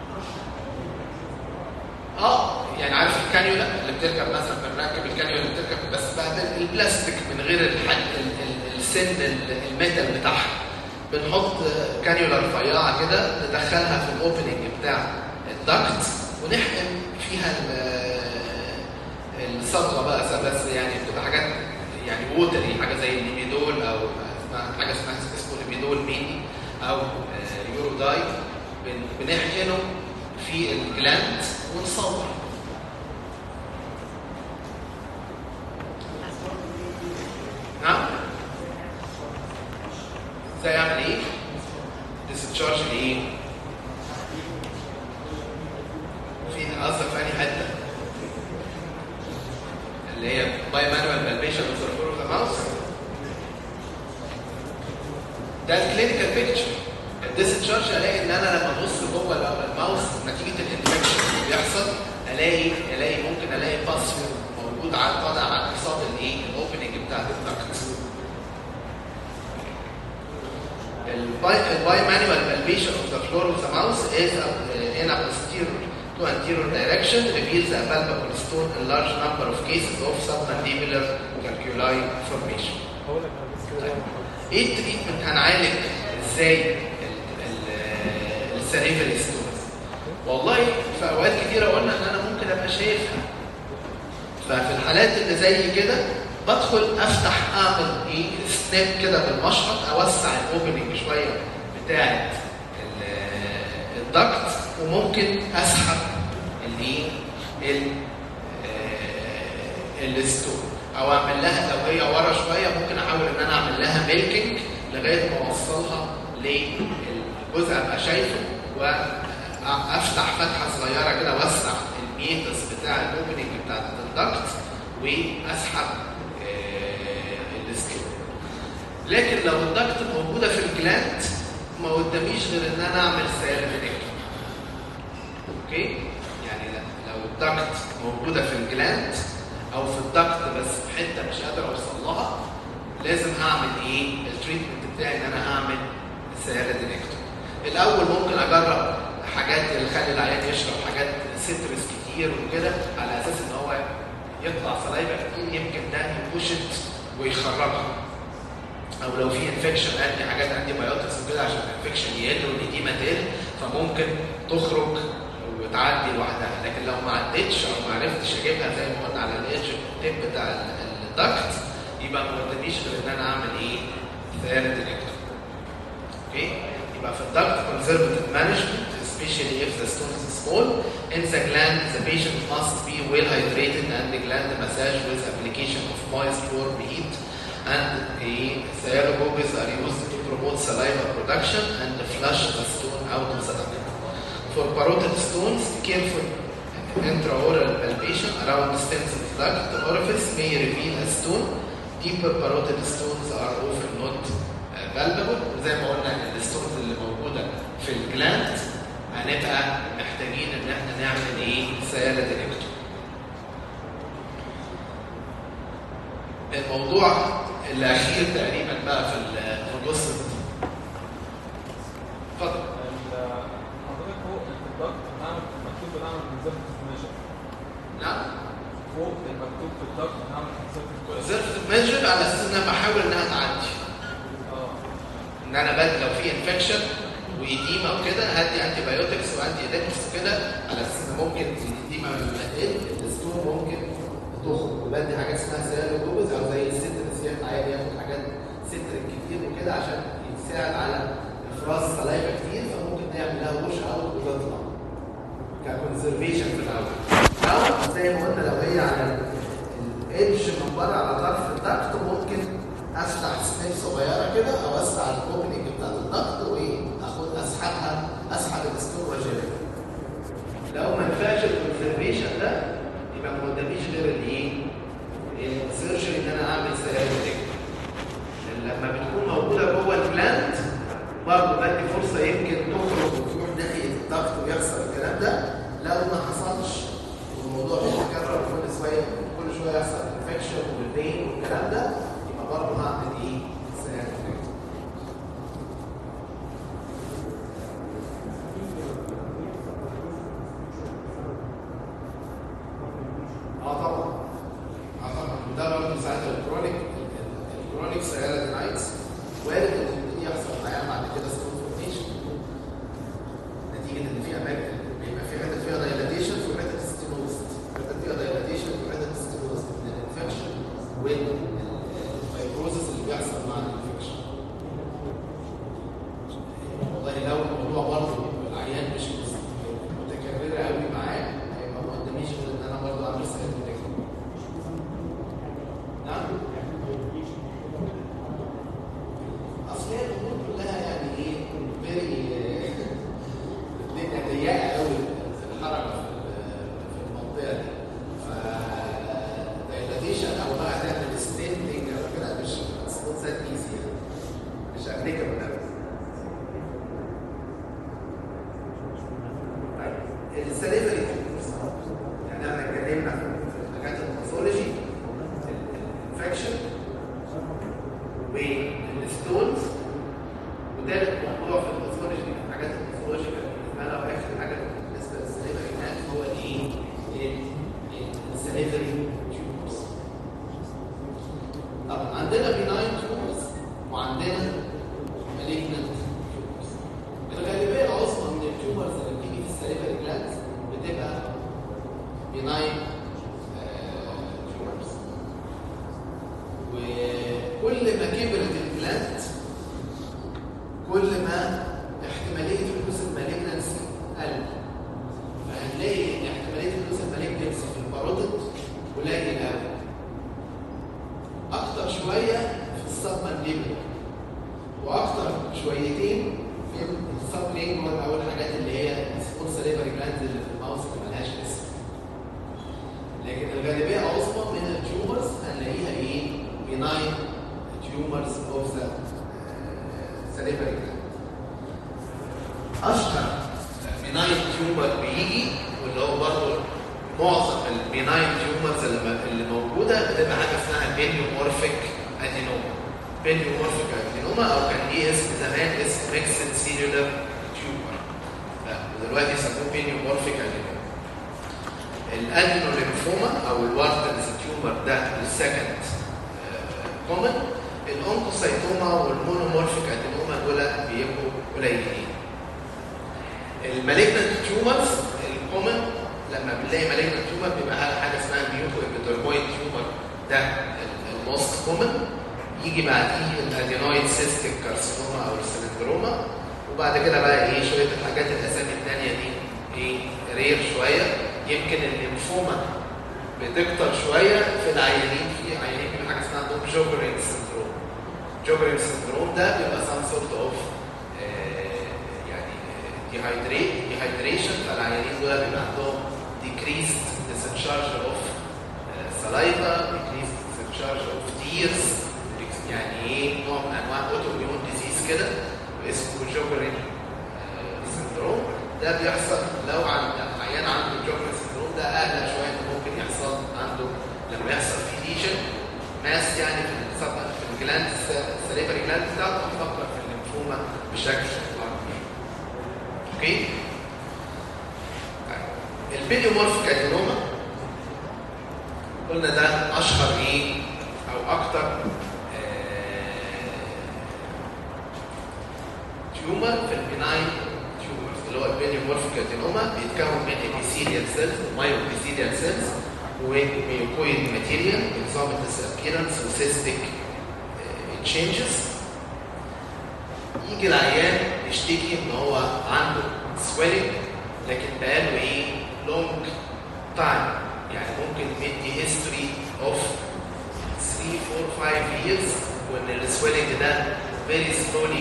[SPEAKER 2] اه يعني عارف الكانيولا اللي بتركب مثلا بنركب الكانيولا اللي بتركب بس بقى بال- البلاستيك من غير الحد ال- ال- السن ال- الميتال بتاعها بنحط كانيولا رفيعه كده ندخلها في الاوبننج بتاع الدكت ونحقن فيها ال- الصبغه بقى بس يعني بتبقى حاجات يعني ووتري حاجه زي الليبيدول او اسمها حاجه اسمها اسمه ليبيدول ميني او آه، يورو داي بن- بنحقنه في الجلاند ونصور نعم ازاي اعمل ايه؟ ديسشارج لايه؟ فين قصدك في انهي حته؟ اللي هي باي مانوال بالبيشن اوف ذا ماوس ده الكلينيكال بيكتشر الديسشارج الاقي ان انا لما ابص جوه ال- الماوس نتيجه الانفكشن اللي بيحصل الاقي الاقي ممكن الاقي باس موجود على طالع على قصاد الايه الاوبننج بتاع الدكت الباي مانوال بالبيشن اوف ذا فلور اوف ذا ماوس is a- in a posterior to anterior direction reveals a palpable stone in large number of cases of submandibular calculi formation. طيب. ايه التريتمنت هنعالج ازاي السليفري ستونز والله في اوقات كتيره قلنا ان انا ممكن ابقى شايفها ففي الحالات اللي زي كده بدخل افتح اعمل ايه سناب كده بالمشرط اوسع الاوبننج شويه بتاعه ال- الدكت وممكن اسحب الايه ال- آه، الستون او اعمل لها لو هي ورا شويه ممكن احاول ان انا اعمل لها ميلكينج لغايه ما اوصلها للجزء ابقى شايفه وافتح فتحه صغيره كده واسع الميتس بتاع الاوبننج بتاع الدكت واسحب آه، الستون لكن لو الدكت موجوده في الجلاند ما قداميش غير ان انا اعمل سيرفينكتوم اوكي يعني لا- لو الدكت موجوده في الجلاند او في الدكت بس في حته مش قادر اوصل لها لازم اعمل ايه التريتمنت بتاعي ان انا اعمل سيرفينكتوم الاول ممكن اجرب حاجات اللي تخلي العيان يشرب حاجات سيترس كتير وكده على اساس ان هو يطلع سلايفا كتير يمكن ده يبوشت ويخرجها او لو في انفكشن ادي حاجات انتي بايوتكس وكده عشان الانفكشن يقل والاديمه تقل فممكن تخرج وتعدي لوحدها لكن لو ما عدتش او ما عرفتش اجيبها زي ما قلنا على الايدج تيب بتاع الدكت يبقى ما قداميش غير ان انا اعمل ايه؟ ثيرد اوكي يبقى في الدكت conservative management especially if the stone is small in the gland the patient must be well hydrated and the gland massage with application of moist warm heat and a thyrogobes are used to promote saliva production and flush the stone out of the duct. For parotid stones, careful intraoral palpation around the stems of duct orifice may reveal a stone. Deeper parotid stones are often not uh, valuable وزي ما قلنا الستونز اللي موجوده في الجلاند هنبقى محتاجين ان احنا نعمل ايه؟ سياله ديريكتور. الموضوع الاخير تقريبا بقى في ال- في قصه اتفضل
[SPEAKER 3] حضرتك فوق الضغط بنعمل المكتوب بنعمل كونسرفتيف ميجر
[SPEAKER 2] نعم
[SPEAKER 3] فوق المكتوب في الضغط بنعمل كونسرفتيف
[SPEAKER 2] كونسرفتيف ميجر على اساس ان انا بحاول انها تعدي
[SPEAKER 3] اه
[SPEAKER 2] ان انا بدل لو في انفكشن وايديما وكده هدي انتي بايوتكس وانتي اديتكس وكده على اساس ان ممكن الايديما لما تقل الستون ممكن تخرج وبدي حاجه اسمها سيالوجوز او زي الستر سياف عادي ياخد حاجات ستر كتير وكده عشان يساعد على افراز سلايفا كتير فممكن نعمل لها وش اوت وتطلع ككونسرفيشن في الاول او زي ما قلنا لو هي على الادج من بره على طرف الدكت ممكن افتح سنيب صغيره كده او اسمع الاوبننج بتاعت الضغط واخد اسحبها اسحب الستون واجيبها لو ما نفعش الكونسرفيشن ده يبقى ما قداميش غير الايه؟ السيرجري ان انا اعمل سيرجري لما بتكون موجوده جوه البلانت برضه بدي فرصه يمكن تخرج وتروح ناحيه الضغط ويحصل الكلام ده لو ما حصلش والموضوع بيتكرر كل شويه كل شويه يحصل انفكشن والبين والكلام ده يبقى برضه هعمل ايه؟ سيرجري اه طبعا اه طبعا وده برضه ساعات الكرونيك الكرونيك سيالة نايتس وارد ان يحصل معايا بعد كده ستون فورميشن نتيجه ان في اماكن بيبقى في حتت فيها دايلاتيشن وفي حتت ستينوز حتت فيها دايلاتيشن وفي حتت ستينوز من الانفكشن والفايبروزس اللي بيحصل مع الانفكشن والله لو الموضوع برضه العيان مش متكرره قوي معاه هيبقى ما قداميش غير ان انا برضه اعمل سيرفيتك نعم اصل هي الامور كلها يعني ايه فيري الدنيا ضيقه قوي في الحركه في في المنطقه دي ف دايلاتيشن او بقى تعمل ستيندنج او كده مش نوت ذات ايزي مش ابليكابل قوي طيب السليفري يعني احنا اتكلمنا في حاجات الباثولوجي الانفكشن والستونز وثالث موضوع في الباثولوجي من الحاجات الباثولوجيكال بالنسبه لها واخر حاجه بالنسبه للسليفري هناك هو الايه؟ السليفري تيوبرز طبعا عندنا بيناين تيوبرز وعندنا مالجنت تيوبرز الغالبيه العظمى من التيوبرز اللي بتيجي في السليفري جلاندز بتبقى بيناين تيوبرز وكل ما كبرت البلانت كل ما احتماليه حدوث المالجنسي قل
[SPEAKER 1] بيجي واللي هو برضه معظم البيناين تيومرز اللي اللي موجوده بتبقى حاجه اسمها بينيومورفيك ادينوما بينيومورفيك ادينوما او كان ليه اسم زمان اسم ميكسد سيلولار تيومر ودلوقتي يسموه بينيومورفيك ادينوما الادينوليمفوما او الوارتنز تيومر ده السكند كومن الاونكوسايتوما والمونومورفيك ادينوما دول بيبقوا قليلين المالجنت تيومرز الكومن لما بنلاقي مالجنت تيومر بيبقى حاجه اسمها ميوكو ابيدرمويد تيومر ده الموست كومن يجي بعديه الادينويد سيستيك كارسينوما او السلندروما وبعد كده بقى ايه شويه الحاجات الاسامي الثانيه دي ايه رير شويه يمكن الليمفوما بتكتر شويه في العيانين في عيانين في حاجه اسمها عندهم جوجرين سندروم جوجرين سندروم ده بيبقى سام سورت اوف يعني ديهايدريت ديهايدريشن فالعيانين دول بيبقى عندهم decreased discharge of saliva decreased discharge of tears يعني ايه نوع من انواع اوتو اميون ديزيز كده اسمه جوجرين سندروم ده بيحصل لو عند عيان عنده جوجرين سندروم ده اقل شويه انه ممكن يحصل عنده لما يحصل فيه ليجن ماس يعني في السب في الجلاند السليفري جلاند بتاعته بتفكر في الليمفوما بشكل اكبر اوكي طيب البيليومورفيك ادينوما قلنا ده اشهر ايه او اكتر تيومر في البناين تيومرز اللي هو البيليومورفيك ادينوما بيتكون من ابيثيليال سيلز ومايوبيثيليال سيلز وميوكويد ماتيريال اكزامتس ابيرنس وسيستيك تشينجز يجي العيان يشتكي ان هو عنده سويلنج لكن بقاله ايه لونج تايم يعني ممكن مدي هيستوري اوف 3 4 5 years وان السويلنج ده فيري سلولي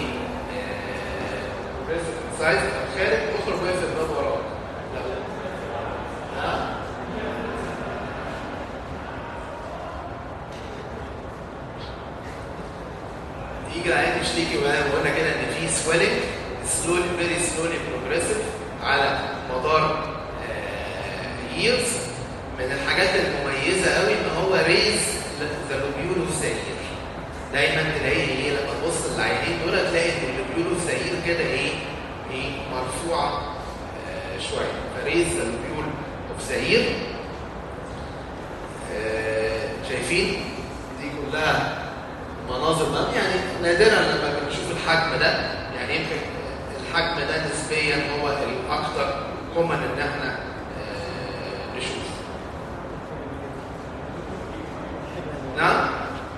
[SPEAKER 1] سايز خارج اخرج وقف الباب وراك لا ها يجي العيان يشتكي وقلنا كده ان في سويلنج سلولي فيري سلولي بروجريسيف على مدار ييرز من الحاجات المميزه قوي ان هو ريز ذا لوبيولو ساير دايما تلاقي ايه لما تبص للعينين دول تلاقي ان اللوبيولو ساير كده ايه ايه مرفوعه آه شويه فريز ذا لوبيول اوف ساير آه شايفين دي كلها مناظر ده يعني نادرا لما بنشوف الحجم ده يعني يمكن الحجم ده نسبيا هو الاكثر كومن ان احنا آه نشوف نعم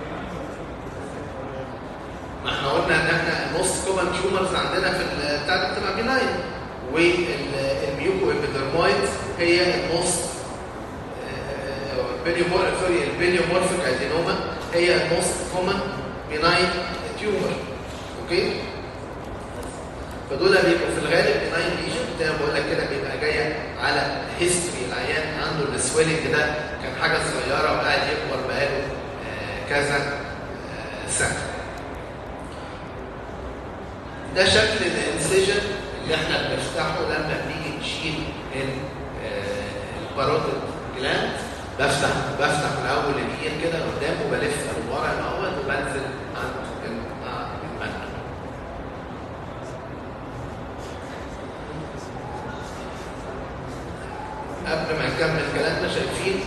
[SPEAKER 1] ما احنا قلنا ان احنا الموست كومن تيومرز عندنا في بتاع ده بتبقى بيناين والميوكو ابيدرمويد هي الموست بيليومور سوري البيليومورفيك ادينوما هي الموست كومن بيناين تيومر اوكي فدول بيبقوا في الغالب بيناين ليجن زي ما بقول لك كده بيبقى جايه على هيستوري العيان عنده السويلنج ده كان حاجه صغيره وقاعد يكبر بقاله آه كذا آه سنه ده شكل الانسجن اللي احنا بنفتحه لما بنيجي نشيل الباروتيد جلاند بفتح بفتح من اول الايد كده قدام وبلف من ورا الاول وبنزل عند المنكب قبل ما نكمل كلامنا شايفين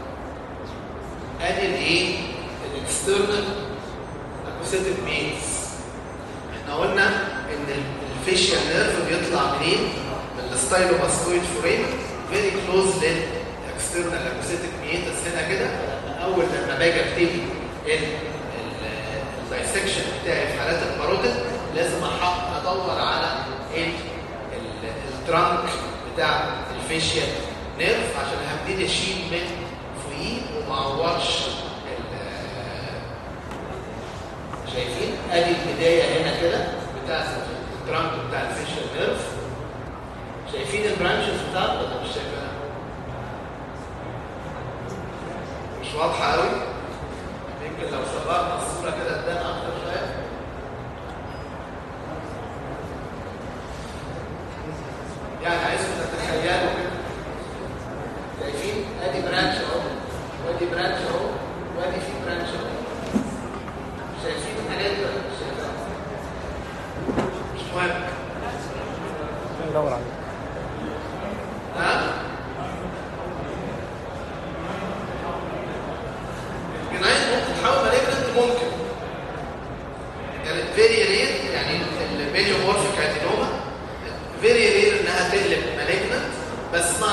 [SPEAKER 1] ادي الايه الاكسترنال اكوستيك مينز احنا قلنا ان الفيشيال نيرف بيطلع منين من الستايلوماستويد فورين فيري كلوز للاكسترنال اكوستيك مينز هنا كده اول لما باجي ابتدي الدايسكشن بتاعي في حالات الباروتيد لازم ادور على الترانك بتاع الفيشيال نيرف عشان هبتدي اشيل من فوقيه وما اعورش شايفين ادي البدايه هنا كده بتاع الترانك بتاع الفيشيال نيرف شايفين البرانشز بتاعته ولا مش شايفينها؟ مش واضحه قوي يمكن لو صغرنا الصوره كده تبان اكتر شويه يعني عايزكم تتخيلوا كده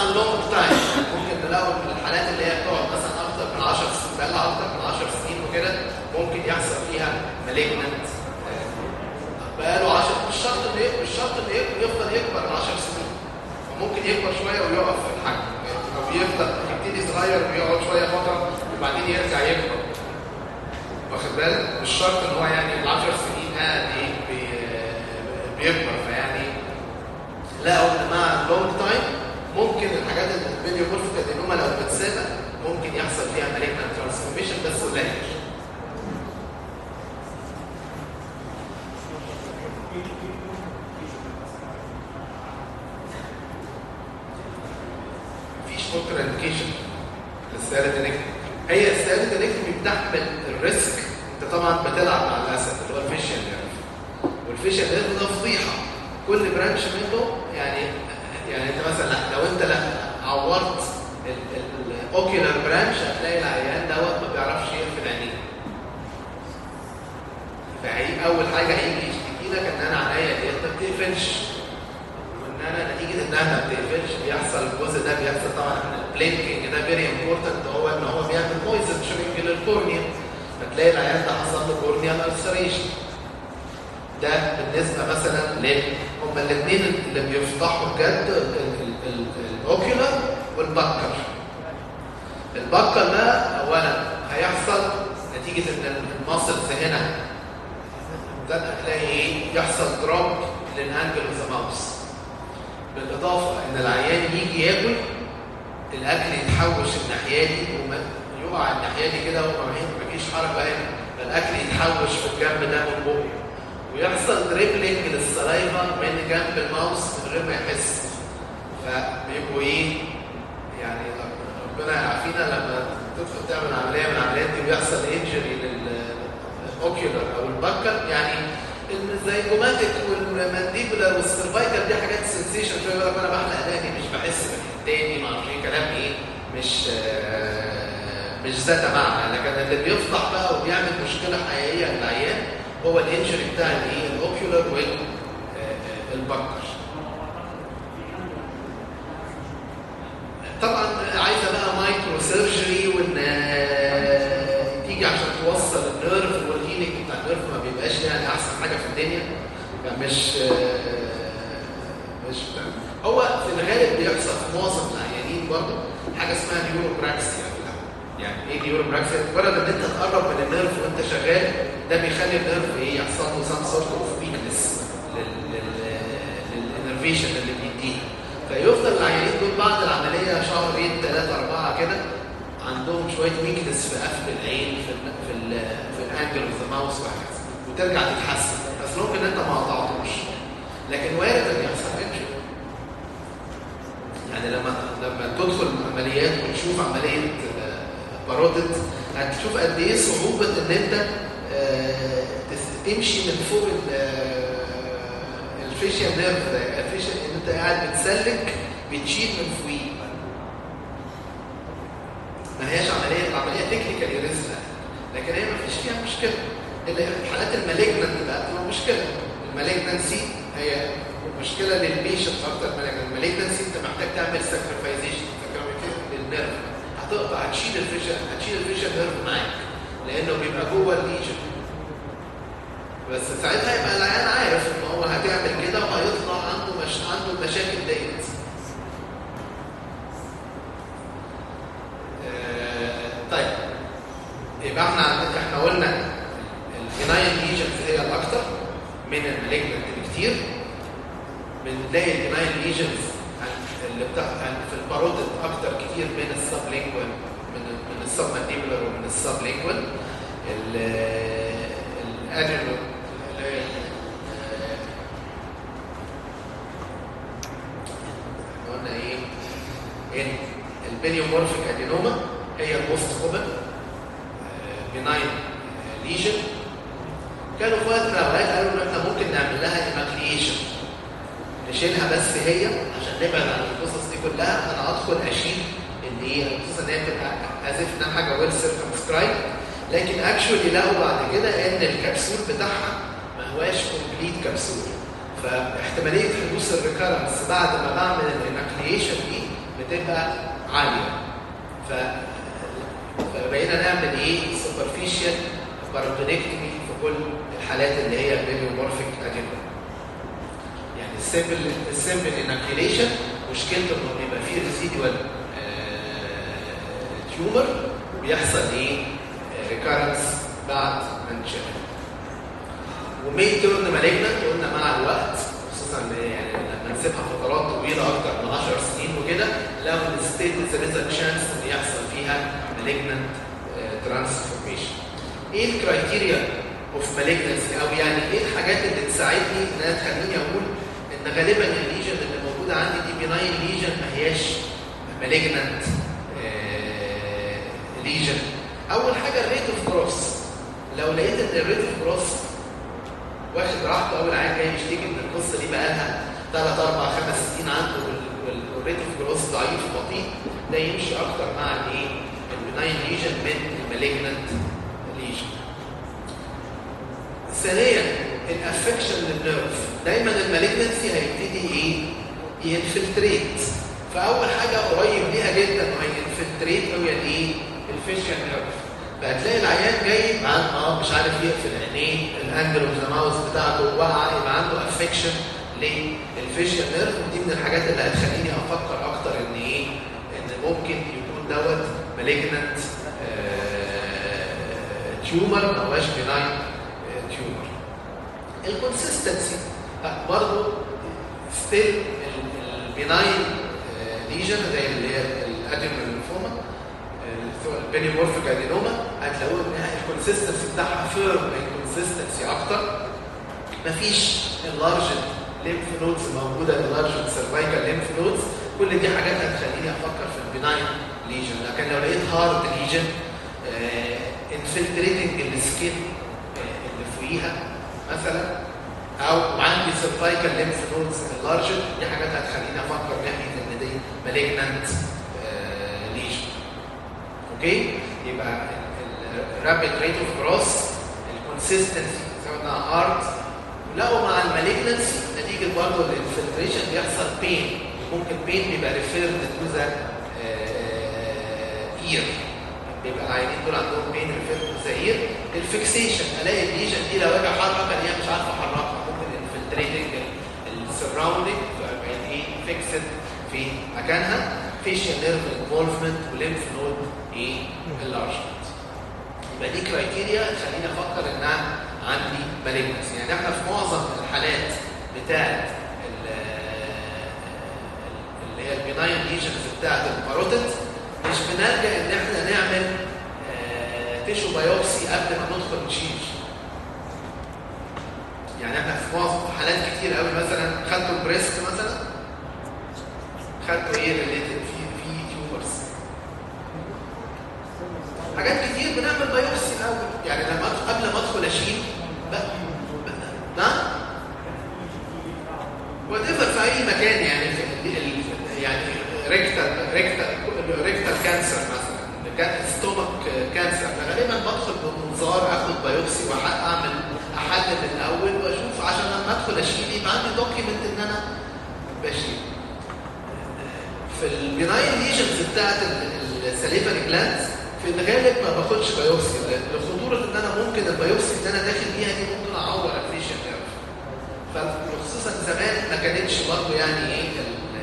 [SPEAKER 1] اللونج تايم ممكن نلاقوا من الحالات اللي هي بتقعد مثلا اكتر من 10 سنين بقى لها اكتر من 10 سنين وكده ممكن يحصل فيها مالجنت بقى له 10 مش شرط انه يكبر مش شرط انه يكبر يفضل يكبر 10 سنين فممكن يكبر شويه ويقف في الحجم او يفضل يبتدي صغير ويقعد شويه فتره وبعدين يرجع يكبر واخد بالك مش شرط ان هو يعني ال 10 سنين قاعد ايه بي- بيكبر فيعني لا قلنا مع اللونج تايم ممكن الحاجات اللي الفيديو مورفيك ادينوما لو بتسابق ممكن يحصل فيها مالجنت ترانسفورميشن بس قليل مفيش كونتر انديكيشن للسيرتينكتومي هي السيرتينكتومي بتحمل الريسك انت طبعا بتلعب مع الاسد اللي هو الفيشن نيرف والفيشن نيرف ده فضيحه كل برانش منه يعني يعني انت مثلا لا لو انت لا عورت الاوكيولار برانش هتلاقي العيان دوت ما بيعرفش يقفل عينيه فهي اول حاجه هيجي يشتكي لك ان انا عينيا ديت ما بتقفلش وان انا نتيجه انها ما بتقفلش بيحصل الجزء ده بيحصل طبعا البلينكينج ده فيري امبورتنت هو ان هو بيعمل بويزن شرينج للكورنيا فتلاقي العيان ده حصل له كورنيال السريشن ده بالنسبه مثلا لل هما الاثنين اللي بيفضحوا بجد ال- ال- ال- الاوكيولار والبكر البكر ده اولا هيحصل نتيجه ان الماسلز هنا ده هتلاقي ايه يحصل دروب للانجل اوف ذا ماوس بالاضافه ان العيان يجي ياكل الاكل يتحوش الناحيه دي وما يقع الناحيه دي كده وما فيش حركه هنا فالاكل يتحوش في الجنب ده من بقه ويحصل دريبلينج للسلايفا من جنب الماوس من غير ما يحس فبيبقوا ايه يعني ربنا يعافينا لما تدخل تعمل عمليه من العمليات دي بيحصل انجري للاوكيولار او البكر يعني الزيجوماتيك والمانديبولار والسيرفايكال دي حاجات سنسيشن شويه يقول لك انا بحلق عيني مش بحس بالتاني ما اعرفش ايه كلام ايه مش آه، مش ذات معنى لكن اللي بيفضح بقى وبيعمل مشكله حقيقيه للعيان هو الانجري بتاع الايه الاوكيولار والبكر طبعا عايزه بقى مايكرو سيرجري وان آه، تيجي عشان توصل النيرف والهيلينج بتاع النيرف ما بيبقاش يعني احسن حاجه في الدنيا فمش آه، مش هو في الغالب بيحصل في معظم العيانين برضه حاجه اسمها نيوروبراكسيا في الأول. يعني ايه نيوروبراكسيا؟ مجرد ان انت تقرب من النيرف وانت شغال ده بيخلي النيرف ايه يحصل له سام سورت اوف ويكنس للانرفيشن اللي بيديها فيفضل العيانين دول بعد العمليه شهرين ثلاثه اربعه كده عندهم شويه ويكنس في قفل العين في ال في ال في الانجل اوف ذا ماوس وهكذا وترجع تتحسن بس ممكن انت ما قطعتوش لكن وارد ان يحصل انجري يعني لما لما تدخل عمليات وتشوف عمليه آه، باروتد هتشوف قد ايه صعوبه ان انت آه، تس- تمشي من فوق ال- آه، الفيشيال نيرف ده الفيشيال ان انت قاعد بتسلك بتشيل من فوقيه ما هياش عمليه العمليه تكنيكالي ريزلا لكن هي ما فيش فيها مشكله اللي هي الحالات المالجنت بقى بتبقى مشكله المالجنسي هي مشكله للبيشنت اكتر من المالجنسي انت محتاج تعمل ساكرفايزيشن للنيرف هتقطع هتشيل الفيشن هتشيل الفيشن نيرف معاك لانه بيبقى جوه الليجن بس ساعتها يبقى العيان عارف ان هو هتعمل كده وهيطلع عنده مش عنده المشاكل ديت آه، طيب يبقى احنا عندنا احنا قلنا الجناين ليجنز هي الاكثر من المالجنت بكتير بنلاقي الجناين ليجنز اللي بتاع في الباروتد اكتر كتير من السب لينجوال من من السب مانديبولار ومن السب لينجوال الادرينو قلنا ايه ان البينيومورفيك ادينوما هي الموست كومن بناين ليجن كانوا في وقت من الاوقات قالوا ان احنا ممكن نعمل لها ايماكليشن نشيلها بس هي عشان نبعد عن القصص دي كلها انا ادخل اشيل ان ايه خصوصا ان هي بتبقى از انها حاجه ويل سيركمسكرايب لكن اكشولي لقوا بعد كده ان الكبسول بتاعها ما هواش كومبليت كبسول فاحتماليه حدوث الريكارنس بعد ما بعمل الايماكليشن دي بتبقى عاليه ف فبقينا نعمل ايه سوبرفيشال باروتونكتومي في كل الحالات اللي هي بيليومورفيك ادينوما يعني السيمبل السيمبل اناكيليشن مشكلته انه بيبقى فيه ريزيدوال تيومر وبيحصل ايه ريكارنس بعد ما نشيلها ومين تيرن مالجنت قلنا مع الوقت خصوصا يعني لما نسيبها فترات طويله اكتر من 10 سنين وكده لو الستيت ذير تشانس ان يحصل فيها مالجنت ترانسفورميشن ايه الكرايتيريا اوف مالجنسي او يعني ايه الحاجات اللي تساعدني انها تخليني اقول ان غالبا الليجن اللي موجوده عندي دي بناين ليجن ما هياش مالجنت ليجن اول حاجه الريت اوف كروس لو لقيت ان الريت اوف كروس واخد راحته اول عيان جاي يشتكي ان القصه دي بقى لها 3 4 5 سنين عنده والريت اوف كروس ضعيف بطيء ده يمشي اكتر مع الايه؟ البناين ليجن من المالجنت ليجن. ثانيا الافكشن للنيرف دايما المالجنسي هيبتدي ايه؟ ينفلتريت فاول حاجه قريب ليها جدا وهينفلتريت قوي الايه؟ الفيشيال نيرف فهتلاقي العيان جاي معاه اه مش عارف يقفل عينيه الانجل اوف ذا ماوس بتاعته واقعه يبقى عنده افكشن للفيشيال نيرف ودي من الحاجات اللي هتخليني افكر اكتر ان ايه؟ ان ممكن يكون دوت مالجنت تيومر ما هواش بناين تيومر الكونسستنسي برضه ستيل البناين ليجن زي اللي هي الادينوما لينفوما البينيمورفيك ادينوما هتلاقوا ان الكونسستنسي بتاعها فيرم الكونسستنسي اكتر مفيش اللارج ليمف نودز موجوده اللارج سيرفايكال ليمف نودز كل دي حاجات هتخليني افكر في البناين ليجن لكن لو لقيت هارد ليجن انفلتريتنج السكين اللي فوقيها مثلا او عندي سيرفايكال ليمف نودز اللارج دي حاجات هتخليني افكر ناحيه ان دي مالجنانت ليجن اوكي يبقى الرابيد ريت اوف كروس الكونسستنسي زي ما قلنا هارد ولقوا مع المالجنسي نتيجه برضه الانفلتريشن بيحصل بين ممكن بين بيبقى ريفيرد تو ذا اير بيبقى العيانين دول عندهم بين ريفيرد تو ذا اير الفيكسيشن الاقي الليجن دي لو اجي احركها هي مش عارفه احركها ممكن انفلتريتنج السراوندنج فبقت ايه فيكسد في مكانها فيشيال نيرف انفولفمنت وليمف نود ايه اللارجمنت يبقى دي كرايتيريا تخليني افكر انها عندي مالجنس يعني احنا في معظم الحالات بتاعت اللي هي البناين ليجنز بتاعت الباروتيد مش بنلجا ان احنا نعمل تيشو بايوبسي قبل ما ندخل نشيل يعني احنا في معظم حالات كتير قوي مثلا خدتوا البريست مثلا خدتوا ايه ريليتد في في تيومرز حاجات كتير بنعمل بايوبسي الاول يعني لما قبل ما ادخل اشيل نعم وات في اي مكان يعني في يعني ريكتال ريكتال ريكتال كانسر مثلا ستومك كانسر غالبا بدخل بمنظار اخد بايوبسي واعمل احلل الاول واشوف عشان لما ادخل اشيل يبقى عندي دوكيمنت ان انا بشيل في البناين ليجنز بتاعت السليفري جلاندز في الغالب ما باخدش بايوبسي لخطوره ان انا ممكن البايوبسي اللي انا داخل بيها دي ممكن اعور الفيشن نيرف فخصوصا زمان ما كانتش برضه يعني ايه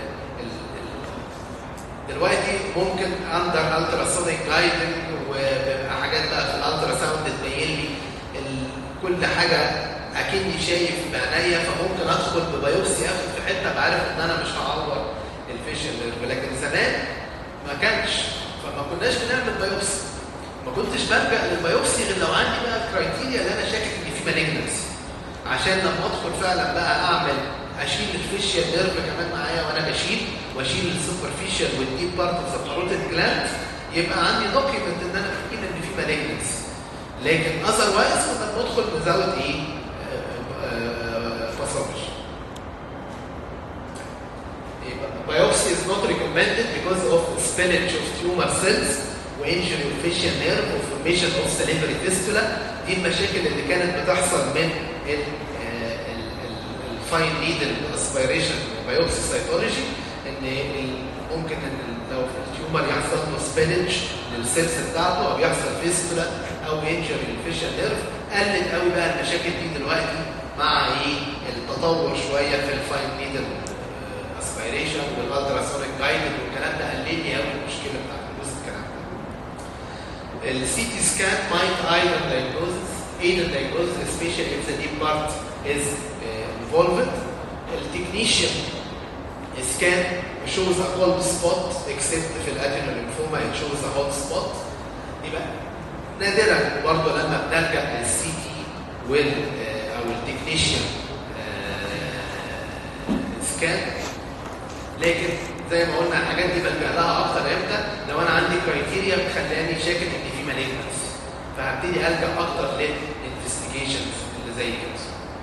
[SPEAKER 1] دلوقتي ممكن اندر الترا سونيك جايدنج وبيبقى حاجات بقى في الالترا ساوند تبين لي كل حاجه اكني شايف بعينيا فممكن ادخل ببايوبسي اخد في حته بعرف ان انا مش هعور الفيشن نيرف لكن زمان ما كانش فما كناش بنعمل بايوبسي ما كنتش بلجا للبايوبسي غير لو عندي بقى الكرايتيريا اللي انا شاكك ان في مالجنسي عشان لما ادخل فعلا بقى اعمل اشيل الفيشيال نيرف كمان معايا وانا بشيل واشيل السوبرفيشال والديب بارت اوف ذا باروتيد جلاند يبقى عندي دوكيمنت ان انا متاكد ان في مالجنسي لكن اذروايز كنا بندخل بزاويه ايه؟ باثولوجي biopsy is not recommended because of spillage of tumor cells وانجري of facial nerve وفورميشن of salivary fistula دي المشاكل اللي كانت بتحصل من الفاين نيدل اسبيريشن بايوبسي سيتولوجي ان ممكن ان التيومر يحصل له سبينج للسيلز بتاعته او يحصل فيستولا او انجري للفيشال نيرف قلت قوي بقى المشاكل دي دلوقتي مع ايه التطور شويه في الفاين نيدل اسبيريشن والالتراسونيك جايدد والكلام ده قلل لي قوي المشكله بتاعت الجزء الكلام ده السي تي سكان might either diagnosis either diagnosis especially if the deep part is uh, involved التكنيشن scan shows a cold spot except في الادينوليمفوما it shows a hot spot يبقى نادرا برضه لما بنلجا للسي تي وال او التكنيشن سكان لكن زي ما قلنا الحاجات دي بلجا لها اكتر امتى لو انا عندي كرايتيريا بتخليني شاكك ان في مالجنس فهبتدي الجا اكتر للانفستيجيشنز اللي زي كده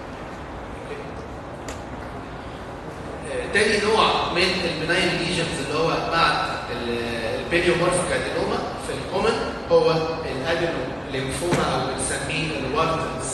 [SPEAKER 1] تاني نوع من البناين ليجنز اللي هو بعد البيليومورفيك ادينوما في الكومن هو الادينو ليمفوما او بنسميه الوارتنز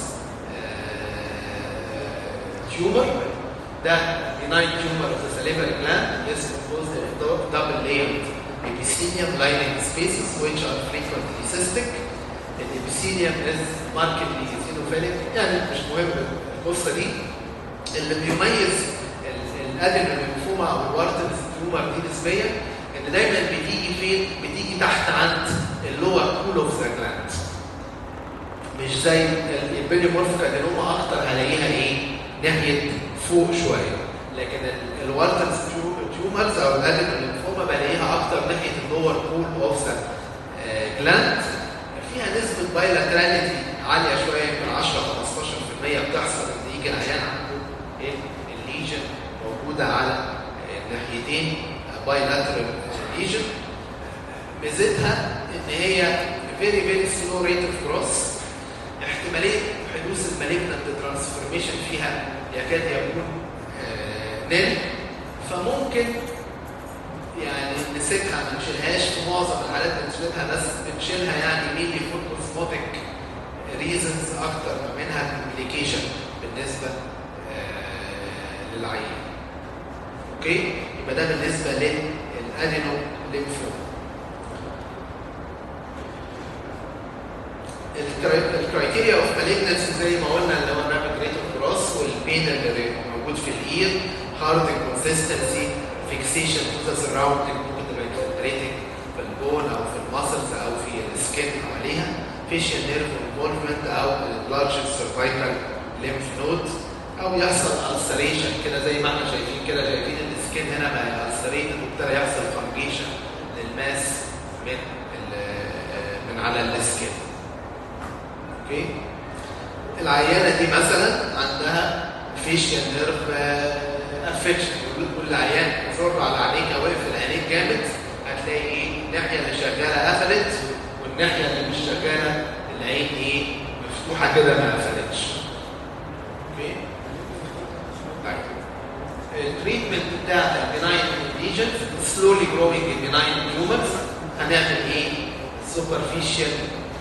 [SPEAKER 1] تيومر ده benign tumor of the salivary gland is composed of double layered epithelium lining spaces which are frequently cystic. The epithelium is markedly eosinophilic يعني مش مهم القصه دي اللي بيميز الادينوليمفوما او الوارتنز تيومر دي نسبيا ان دايما بتيجي فين؟ بتيجي تحت عند اللور كول اوف ذا جلاند مش زي البيليومورفيك ادينوما اكتر هلاقيها ايه؟ ناحيه فوق شويه لكن الوالترز تيومرز او الادينوليمفوما بلاقيها اكتر ناحيه اللور كول اوف ذا جلاند فيها نسبه بايلاتراليتي عاليه شويه يمكن 10 15% بتحصل ان يجي العيان عنده ايه الليجن موجوده على الناحيتين بايلاترال ليجن ميزتها ان هي فيري فيري سلو ريت اوف كروس احتماليه حدوث المالجنت ترانسفورميشن فيها يكاد يكون نل فممكن يعني نسيبها ما نشيلهاش في معظم الحالات بنشيلها بس بنشيلها يعني ميلي فور كوزموتيك ريزنز اكتر ما منها كوميونيكيشن بالنسبه آه للعيان. اوكي؟ يبقى ده بالنسبه للادينو ليمفوما. الكرايتيريا اوف مالجنسي زي ما قلنا اللي هو الرابid ريت اوف كروس والبين اللي موجود في الاير هارد كونسيستنسي فيكسيشن تو ذا سراوندنج ممكن تبقى انفلتريتنج في البون او في الماسلز او في السكين حواليها فيشيال نيرف انفولفمنت او لارج سيرفايكال ليمف نود او يحصل السريشن كده زي ما احنا شايفين كده شايفين السكين هنا بقى السريتد وابتدى يحصل فانجيشن للماس من من على السكين اوكي العيانه دي مثلا عندها فيشيال نيرف افكشن كل عيان يزر على عينيك او واقف العينيك جامد هتلاقي ايه الناحيه اللي شغاله قفلت والناحيه اللي مش شغاله العين ايه مفتوحه كده ما قفلتش اوكي طيب التريتمنت بتاع البناين ليجن سلولي جروينج البناين تيومرز هنعمل ايه سوبرفيشال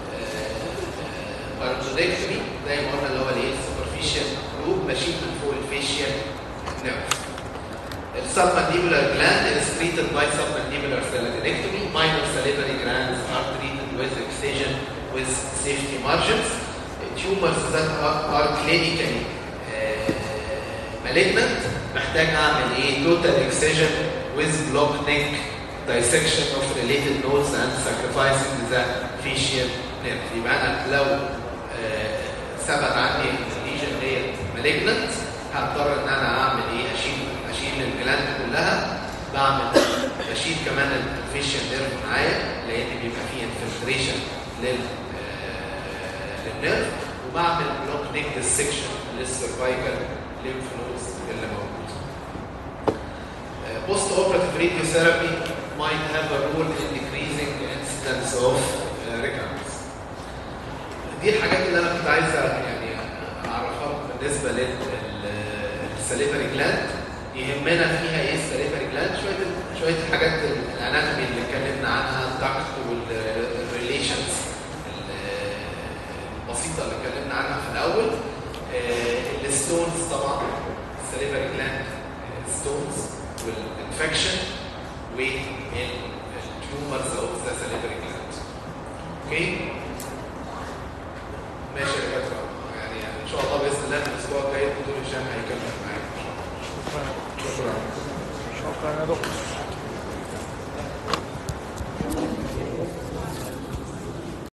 [SPEAKER 1] بارتودكتومي زي ما قلنا اللي هو الايه سوبرفيشال جروب ماشيين من فوق الفيشيال nerve. The submandibular gland is treated by submandibular salivary Minor salivary glands are treated with excision with safety margins. Tumors that are, are clinically uh, malignant محتاج اعمل ايه؟ total excision with block neck dissection of related nodes and sacrificing the facial nerve. يبقى انا لو uh, ثبت عندي الليجن ديت malignant هضطر ان انا اعمل ايه اشيل اشيل الجلاند كلها بعمل بشيل كمان الفيشيال نيرف معايا لان بيبقى فيه انفلتريشن لل للنيرف وبعمل بلوك نيك ديسكشن للسيرفايكال ليمف نودز اللي موجود post operative radiotherapy might have a role in decreasing incidence of uh, recurrence دي الحاجات اللي انا كنت عايز يعني اعرفها بالنسبه لل السليفري جلاند يهمنا فيها ايه السليفري جلاند شويه شويه الحاجات الاناتومي اللي اتكلمنا عنها الدكت والريليشنز البسيطه اللي اتكلمنا عنها في الاول الستونز طبعا السليفري جلاند ستونز والانفكشن والتيومر tumors of the salivary gland. اوكي؟ ماشي يا دكاتره يعني ان شاء الله باذن الله الاسبوع الجاي الدكتور هشام هيكمل معاك ان شاء الله. شكرا
[SPEAKER 4] شكرا يا دكتور